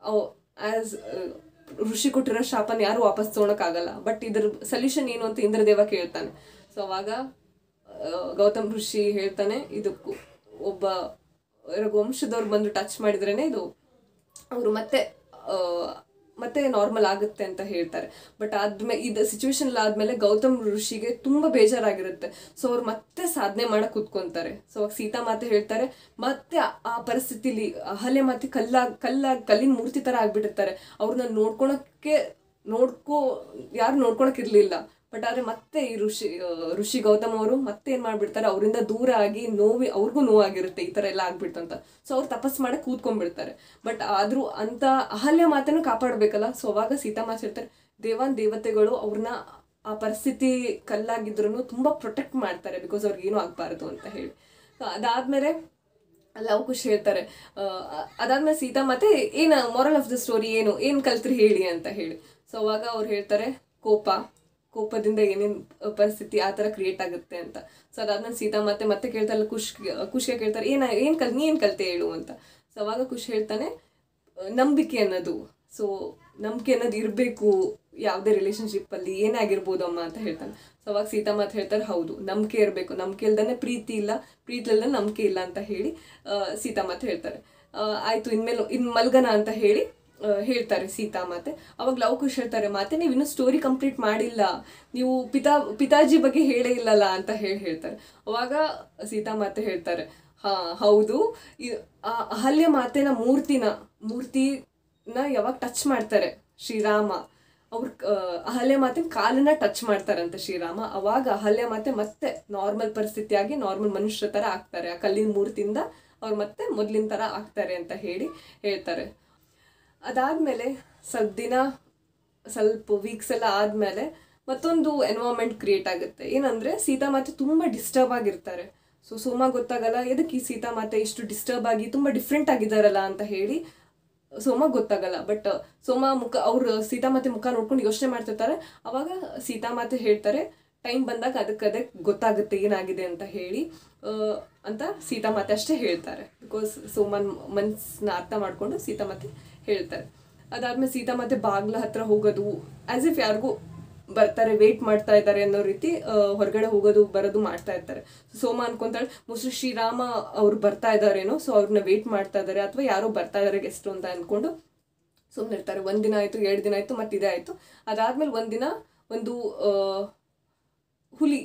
ಆಸ್ ಋಷಿ ಕೊಟ್ಟಿರೋ ಶಾಪನ ಯಾರು ವಾಪಸ್ ತೊಗೊಳಕ್ಕಾಗಲ್ಲ ಬಟ್ ಇದ್ರ ಸೊಲ್ಯೂಷನ್ ಏನು ಅಂತ ಇಂದ್ರದೇವ ಕೇಳ್ತಾನೆ ಸೊ ಅವಾಗ ಆ, ಗೌತಮ್ ಋಷಿ ಹೇಳ್ತಾನೆ ಇದಕ್ಕೂ ಒಬ್ಬ ವಂಶದವ್ರು ಬಂದು ಟಚ್ ಮಾಡಿದ್ರೇನೆ ಇದು ಅವರು ಮತ್ತೆ ಆ, ಮತ್ತೆ ನಾರ್ಮಲ್ ಆಗುತ್ತೆ ಅಂತ ಹೇಳ್ತಾರೆ ಬಟ್ ಆದ್ಮೇಲೆ ಇದು ಸಿಚುವೇಶನ್ ಆದ್ಮೇಲೆ ಗೌತಮ್ ಋಷಿಗೆ ತುಂಬಾ ಬೇಜಾರಾಗಿರುತ್ತೆ ಸೊ ಅವ್ರು ಮತ್ತೆ ಸಾಧನೆ ಮಾಡಕ್ ಕುತ್ಕೊಂತಾರೆ ಸೊ ಅವಾಗ ಸೀತಾ ಮಾತೆ ಹೇಳ್ತಾರೆ ಮತ್ತೆ ಆ- ಆ ಪರಿಸ್ಥಿತಿಲಿ ಅಹಲ್ಯ ಮಾತೆ ಕಲ್ಲ ಕಲ್ಲ ಕಲ್ಲಿನ ಮೂರ್ತಿ ತರ ಆಗ್ಬಿಟ್ಟಿರ್ತಾರೆ ಅವ್ರನ್ನ ನೋಡ್ಕೊಳಕ್ಕೆ ನೋಡ್ಕೋ ಯಾರು ನೋಡ್ಕೊಳಕ್ ಇರ್ಲಿಲ್ಲ ಬಟ್ ಆದ್ರೆ ಮತ್ತೆ ಈ ಋಷಿ ಆ, ಋಷಿ ಗೌತಮ್ ಅವರು ಮತ್ತೆ ಏನ್ ಮಾಡ್ಬಿಡ್ತಾರೆ ಅವರಿಂದ ದೂರ ಆಗಿ ನೋವಿ ಅವ್ರಿಗೂ ನೋವಾಗಿರುತ್ತೆ ಈ ತರ ಎಲ್ಲ ಆಗ್ಬಿಟ್ಟು ಅಂತ ಸೊ ಅವ್ರು ತಪಸ್ ಮಾಡಕ್ ಕೂತ್ಕೊಂಡ್ಬಿಡ್ತಾರೆ ಬಟ್ ಆದ್ರೂ ಅಂತ ಅಹಲ್ಯ ಮಾತನ್ನು ಕಾಪಾಡ್ಬೇಕಲ್ಲ ಸೊ ಅವಾಗ ಸೀತಾಮಾತೆ ಹೇಳ್ತಾರೆ ದೇವಾನ್ ದೇವತೆಗಳು ಅವ್ರನ್ನ ಆ ಪರಿಸ್ಥಿತಿ ಕಲ್ಲಾಗಿದ್ರು ತುಂಬ ಪ್ರೊಟೆಕ್ಟ್ ಮಾಡ್ತಾರೆ ಬಿಕಾಸ್ ಅವ್ರಿಗೆ ಏನೂ ಆಗಬಾರ್ದು ಅಂತ ಹೇಳಿ ಸೊ ಅದಾದಮೇಲೆ ಲವ್ ಖುಷಿ ಹೇಳ್ತಾರೆ ಆ, ಅದಾದ್ಮೇಲೆ ಸೀತಾ ಮತ್ತೆ ಏನು ಮೊರಲ್ ಆಫ್ ದ ಸ್ಟೋರಿ ಏನು ಏನು ಕಲ್ತ್ರಿ ಹೇಳಿ ಅಂತ ಹೇಳಿ ಸೊ ಅವಾಗ ಅವ್ರು ಹೇಳ್ತಾರೆ ಕೋಪ ಕೋಪದಿಂದ ಏನೇನು ಪರಿಸ್ಥಿತಿ ಆ ಥರ ಕ್ರಿಯೇಟ್ ಆಗುತ್ತೆ ಅಂತ ಸೊ ಅದಾದ್ಮೇಲೆ ಸೀತಾ ಮತ್ತೆ ಮತ್ತೆ ಕೇಳ್ತಾರೆ ಖುಷ್ ಖುಷಿಗೆ ಕೇಳ್ತಾರೆ ಏನ ಏನು ಕಲ್ ನೀ ಏನು ಕಲ್ತೆ ಹೇಳು ಅಂತ ಸೊ ಅವಾಗ ಖುಷಿ ಹೇಳ್ತಾನೆ ನಂಬಿಕೆ ಅನ್ನೋದು ಸೊ ನಂಬಿಕೆ ಅನ್ನೋದು ಇರಬೇಕು ಯಾವುದೇ ರಿಲೇಶನ್ಶಿಪ್ಪಲ್ಲಿ ಏನೇ ಆಗಿರ್ಬೋದು ಅಮ್ಮ ಅಂತ ಹೇಳ್ತಾನೆ ಸೊ ಅವಾಗ ಸೀತಾ ಮಾತು ಹೇಳ್ತಾರೆ ಹೌದು ನಂಬಿಕೆ ಇರಬೇಕು ನಂಬಿಕೆ ಇಲ್ದೇ ಪ್ರೀತಿ ಇಲ್ಲ ಪ್ರೀತಿ ಇಲ್ದೇ ನಂಬಿಕೆ ಇಲ್ಲ ಅಂತ ಹೇಳಿ ಆ, ಸೀತಾ ಮಾತು ಹೇಳ್ತಾರೆ ಆ, ಆಯ್ತು ಇನ್ಮೇಲೆ ಇನ್ನು ಮಲ್ಗನ ಅಂತ ಹೇಳಿ ಆ, ಹೇಳ್ತಾರೆ ಸೀತಾ ಮಾತೆ ಅವಾಗ ಲವ್ ಖುಷ್ ಹೇಳ್ತಾರೆ ಮಾತೆ ನೀವು ಇನ್ನೂ ಸ್ಟೋರಿ ಕಂಪ್ಲೀಟ್ ಮಾಡಿಲ್ಲ ನೀವು ಪಿತಾ ಪಿತಾಜಿ ಬಗ್ಗೆ ಹೇಳೇ ಇಲ್ಲಲ್ಲ ಅಂತ ಹೇಳಿ ಹೇಳ್ತಾರೆ ಅವಾಗ ಸೀತಾ ಮಾತೆ ಹೇಳ್ತಾರೆ ಹಾ ಹೌದು ಇ- ಆ ಅಹಲ್ಯ ಮಾತೆನ ಮೂರ್ತಿನ ಮೂರ್ತಿನ ಯಾವಾಗ ಟಚ್ ಮಾಡ್ತಾರೆ ಶ್ರೀರಾಮ ಅವ್ರ ಅಹಲ್ಯ ಮಾತಿನ ಕಾಲನ್ನ ಟಚ್ ಮಾಡ್ತಾರಂತೆ ಶ್ರೀರಾಮ ಅವಾಗ ಅಹಲ್ಯ ಮಾತೆ ಮತ್ತೆ ನಾರ್ಮಲ್ ಪರಿಸ್ಥಿತಿಯಾಗಿ ನಾರ್ಮಲ್ ಮನುಷ್ಯರ ಥರ ಆಗ್ತಾರೆ ಆ ಕಲ್ಲಿನ ಮೂರ್ತಿಯಿಂದ ಅವ್ರು ಮತ್ತೆ ಮೊದಲಿನ ಥರ ಆಗ್ತಾರೆ ಅಂತ ಹೇಳಿ ಹೇಳ್ತಾರೆ ಅದಾದಮೇಲೆ ಸ್ವಲ್ಪ ದಿನ ಸ್ವಲ್ಪ ವೀಕ್ಸ್ ಎಲ್ಲ ಆದಮೇಲೆ ಮತ್ತೊಂದು ಎನ್ವೈರ್ಮೆಂಟ್ ಕ್ರಿಯೇಟ್ ಆಗುತ್ತೆ ಏನಂದರೆ ಸೀತಾಮಾತೆ ತುಂಬ ಡಿಸ್ಟರ್ಬ್ ಆಗಿರ್ತಾರೆ ಸೊ ಸೋಮ ಗೊತ್ತಾಗಲ್ಲ ಎದಕ್ಕೆ ಈ ಸೀತಾಮಾತೆ ಇಷ್ಟು ಡಿಸ್ಟರ್ಬ್ ಆಗಿ ತುಂಬ ಡಿಫ್ರೆಂಟ್ ಆಗಿದ್ದಾರಲ್ಲ ಅಂತ ಹೇಳಿ ಸೋಮ ಗೊತ್ತಾಗಲ್ಲ ಬಟ್ ಸೋಮ ಮುಖ ಅವ್ರು ಸೀತಾಮಾತೆ ಮುಖ ನೋಡ್ಕೊಂಡು ಯೋಚನೆ ಮಾಡ್ತಿರ್ತಾರೆ ಅವಾಗ ಸೀತಾಮಾತೆ ಹೇಳ್ತಾರೆ ಟೈಮ್ ಬಂದಾಗ ಅದಕ್ಕೆ ಅದಕ್ಕೆ ಗೊತ್ತಾಗುತ್ತೆ ಏನಾಗಿದೆ ಅಂತ ಹೇಳಿ ಆ, ಅಂತ ಸೀತಾಮಾತೆ ಅಷ್ಟೇ ಹೇಳ್ತಾರೆ ಬಿಕಾಸ್ ಸೋಮನ್ ಮನ್ಸನ್ನ ಅರ್ಥ ಮಾಡ್ಕೊಂಡು ಸೀತಾಮಾತೆ ಹೇಳ್ತಾರೆ ಅದಾದ್ಮೇಲೆ ಸೀತಾಮಾತೆ ಬಾಗ್ಲ ಹತ್ರ ಹೋಗೋದು ಆಸ್ ಇಫ್ ಯಾರಿಗೂ ಬರ್ತಾರೆ ವೇಟ್ ಮಾಡ್ತಾ ಇದ್ದಾರೆ ಅನ್ನೋ ರೀತಿ ಆ, ಹೊರಗಡೆ ಹೋಗೋದು ಬರೋದು ಮಾಡ್ತಾ ಇರ್ತಾರೆ ಸೋಮ ಅನ್ಕೊಂತಾಳೆ ಮೋಸ್ಟ್ಲಿ ಶ್ರೀರಾಮ ಅವ್ರು ಬರ್ತಾ ಇದ್ದಾರೇನೋ ಸೊ ಅವ್ರನ್ನ ವೇಟ್ ಮಾಡ್ತಾ ಇದ್ದಾರೆ ಅಥವಾ ಯಾರೋ ಬರ್ತಾ ಇದ್ದಾರೆ ಗೆಸ್ಟ್ ಅಂತ ಅನ್ಕೊಂಡು ಸುಮ್ಮನೆ ಇರ್ತಾರೆ ಒಂದಿನ ಆಯಿತು ಎರಡು ದಿನ ಆಯಿತು ಮತ್ತೆ ಇದೇ ಆಯಿತು ಅದಾದ್ಮೇಲೆ ಒಂದಿನ ಒಂದು ಆ, ಹುಲಿ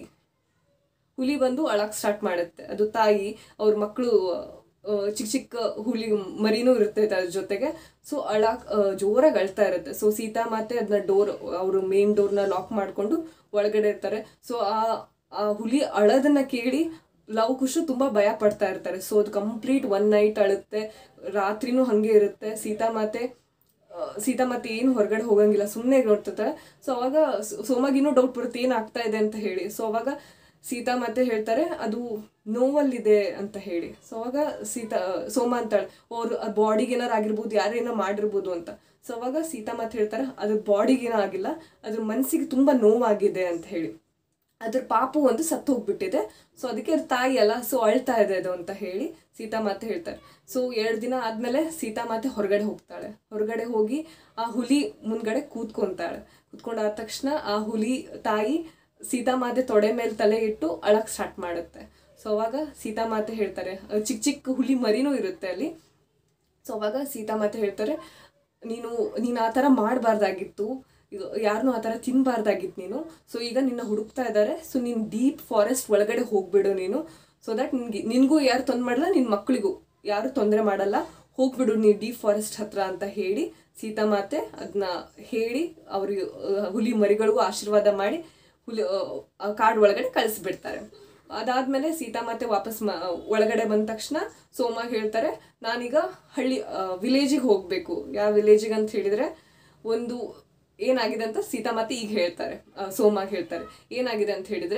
ಹುಲಿ ಬಂದು ಅಳಕ್ ಸ್ಟಾರ್ಟ್ ಮಾಡುತ್ತೆ ಅದು ತಾಯಿ ಅವ್ರ ಮಕ್ಕಳು ಚಿಕ್ಕ ಚಿಕ್ಕ ಹುಲಿ ಮರಿನೂ ಇರ್ತೈತೆ ಅದ್ರ ಜೊತೆಗೆ ಸೊ ಅಳಕ್ ಜೋರಾಗಿ ಅಳ್ತಾ ಇರುತ್ತೆ ಸೊ ಸೀತಾ ಮಾತೆ ಅದನ್ನ ಡೋರ್ ಅವರು ಮೇನ್ ಡೋರ್ನ ಲಾಕ್ ಮಾಡಿಕೊಂಡು ಒಳಗಡೆ ಇರ್ತಾರೆ ಸೊ ಆ ಆ ಹುಲಿ ಅಳೋದನ್ನ ಕೇಳಿ ಲವ್ ಕುಶು ತುಂಬ ಭಯ ಪಡ್ತಾ ಇರ್ತಾರೆ ಸೊ ಅದು ಕಂಪ್ಲೀಟ್ ಒನ್ ನೈಟ್ ಅಳುತ್ತೆ ರಾತ್ರಿನೂ ಹಾಗೆ ಇರುತ್ತೆ ಸೀತಾ ಮಾತೆ ಆ, ಸೀತಾ ಮತ್ತೆ ಏನು ಹೊರಗಡೆ ಹೋಗಂಗಿಲ್ಲ ಸುಮ್ಮನೆ ನೋಡ್ತಿರ್ತಾರೆ ಸೊ ಅವಾಗ ಸೋ- ಸೋಮಗಿನ್ನೂ ಡೌಟ್ ಬರುತ್ತೆ ಏನು ಆಗ್ತಾ ಇದೆ ಅಂತ ಹೇಳಿ ಸೊ ಅವಾಗ ಸೀತಾ ಮತ್ತೆ ಹೇಳ್ತಾರೆ ಅದು ನೋವಲ್ಲಿದೆ ಅಂತ ಹೇಳಿ ಸೊ ಅವಾಗ ಸೀತಾ ಸೋಮ ಅಂತಾಳೆ ಅವ್ರು ಬಾಡಿಗೆ ಏನಾರು ಆಗಿರ್ಬೋದು ಯಾರೇನೋ ಮಾಡಿರ್ಬೋದು ಅಂತ ಸೊ ಅವಾಗ ಸೀತಾ ಮತ್ತೆ ಹೇಳ್ತಾರೆ ಅದ್ರ ಬಾಡಿಗೆ ಏನೋ ಆಗಿಲ್ಲ ಅದ್ರ ಮನಸ್ಸಿಗೆ ತುಂಬ ನೋವಾಗಿದೆ ಅಂತ ಹೇಳಿ ಅದ್ರ ಪಾಪು ಒಂದು ಸತ್ತು ಹೋಗ್ಬಿಟ್ಟಿದೆ ಸೊ ಅದಕ್ಕೆ ಅದ್ರ ತಾಯಿ ಅಲ್ಲ ಸೊ ಅಳ್ತಾ ಇದೆ ಅದು ಅಂತ ಹೇಳಿ ಸೀತಾ ಮಾತೆ ಹೇಳ್ತಾರೆ ಸೊ ಎರಡು ದಿನ ಆದಮೇಲೆ ಸೀತಾ ಮಾತೆ ಹೊರಗಡೆ ಹೋಗ್ತಾಳೆ ಹೊರಗಡೆ ಹೋಗಿ ಆ ಹುಲಿ ಮುಂದ್ಗಡೆ ಕೂತ್ಕೊಂತಾಳೆ ಕೂತ್ಕೊಂಡಾದ ತಕ್ಷಣ ಆ ಹುಲಿ ತಾಯಿ ಸೀತಾ ಮಾತೆ ತೊಡೆ ಮೇಲೆ ತಲೆ ಇಟ್ಟು ಅಳಕ್ ಸ್ಟಾರ್ಟ್ ಮಾಡುತ್ತೆ ಸೊ ಅವಾಗ ಸೀತಾ ಮಾತೆ ಹೇಳ್ತಾರೆ ಅಹ್ ಚಿಕ್ಕ ಚಿಕ್ಕ ಹುಲಿ ಮರಿನೂ ಇರುತ್ತೆ ಅಲ್ಲಿ ಸೊ ಅವಾಗ ಸೀತಾ ಮಾತೆ ಹೇಳ್ತಾರೆ ನೀನು ನೀನು ಆ ಥರ ಮಾಡಬಾರ್ದಾಗಿತ್ತು ಇದು ಯಾರನ್ನೂ ಆ ಥರ ತಿನ್ನಬಾರ್ದಾಗಿತ್ತು ನೀನು ಸೊ ಈಗ ನಿನ್ನ ಹುಡುಕ್ತಾ ಇದ್ದಾರೆ ಸೊ ನೀನು ಡೀಪ್ ಫಾರೆಸ್ಟ್ ಒಳಗಡೆ ಹೋಗ್ಬಿಡು ನೀನು ಸೊ ದಟ್ ನಿನ್ಗೆ ನಿನಗೂ ಯಾರು ತೊಂದರೆ ಮಾಡಲ್ಲ ನಿನ್ನ ಮಕ್ಕಳಿಗೂ ಯಾರು ತೊಂದರೆ ಮಾಡಲ್ಲ ಹೋಗ್ಬಿಡು ನೀನು ಡೀಪ್ ಫಾರೆಸ್ಟ್ ಹತ್ರ ಅಂತ ಹೇಳಿ ಸೀತಾಮಾತೆ ಅದನ್ನ ಹೇಳಿ ಅವ್ರಿಗೆ ಆ, ಹುಲಿ ಮರಿಗಳಿಗೂ ಆಶೀರ್ವಾದ ಮಾಡಿ ಹುಲಿ ಆ, ಕಾಡು ಒಳಗಡೆ ಕಳಿಸ್ಬಿಡ್ತಾರೆ ಅದಾದ್ಮೇಲೆ ಸೀತಾಮಾತೆ ವಾಪಸ್ ಮ ಒಳಗಡೆ ಬಂದ ತಕ್ಷಣ ಸೋಮ ಹೇಳ್ತಾರೆ ನಾನೀಗ ಹಳ್ಳಿ ವಿಲೇಜಿಗೆ ಹೋಗಬೇಕು ಯಾವ ವಿಲೇಜಿಗೆ ಅಂತ ಹೇಳಿದರೆ ಒಂದು ಏನಾಗಿದೆ ಅಂತ ಸೀತಾಮಾತೆ ಈಗ ಹೇಳ್ತಾರೆ ಆ, ಸೋಮಾಗ್ ಹೇಳ್ತಾರೆ ಏನಾಗಿದೆ ಅಂತ ಹೇಳಿದರೆ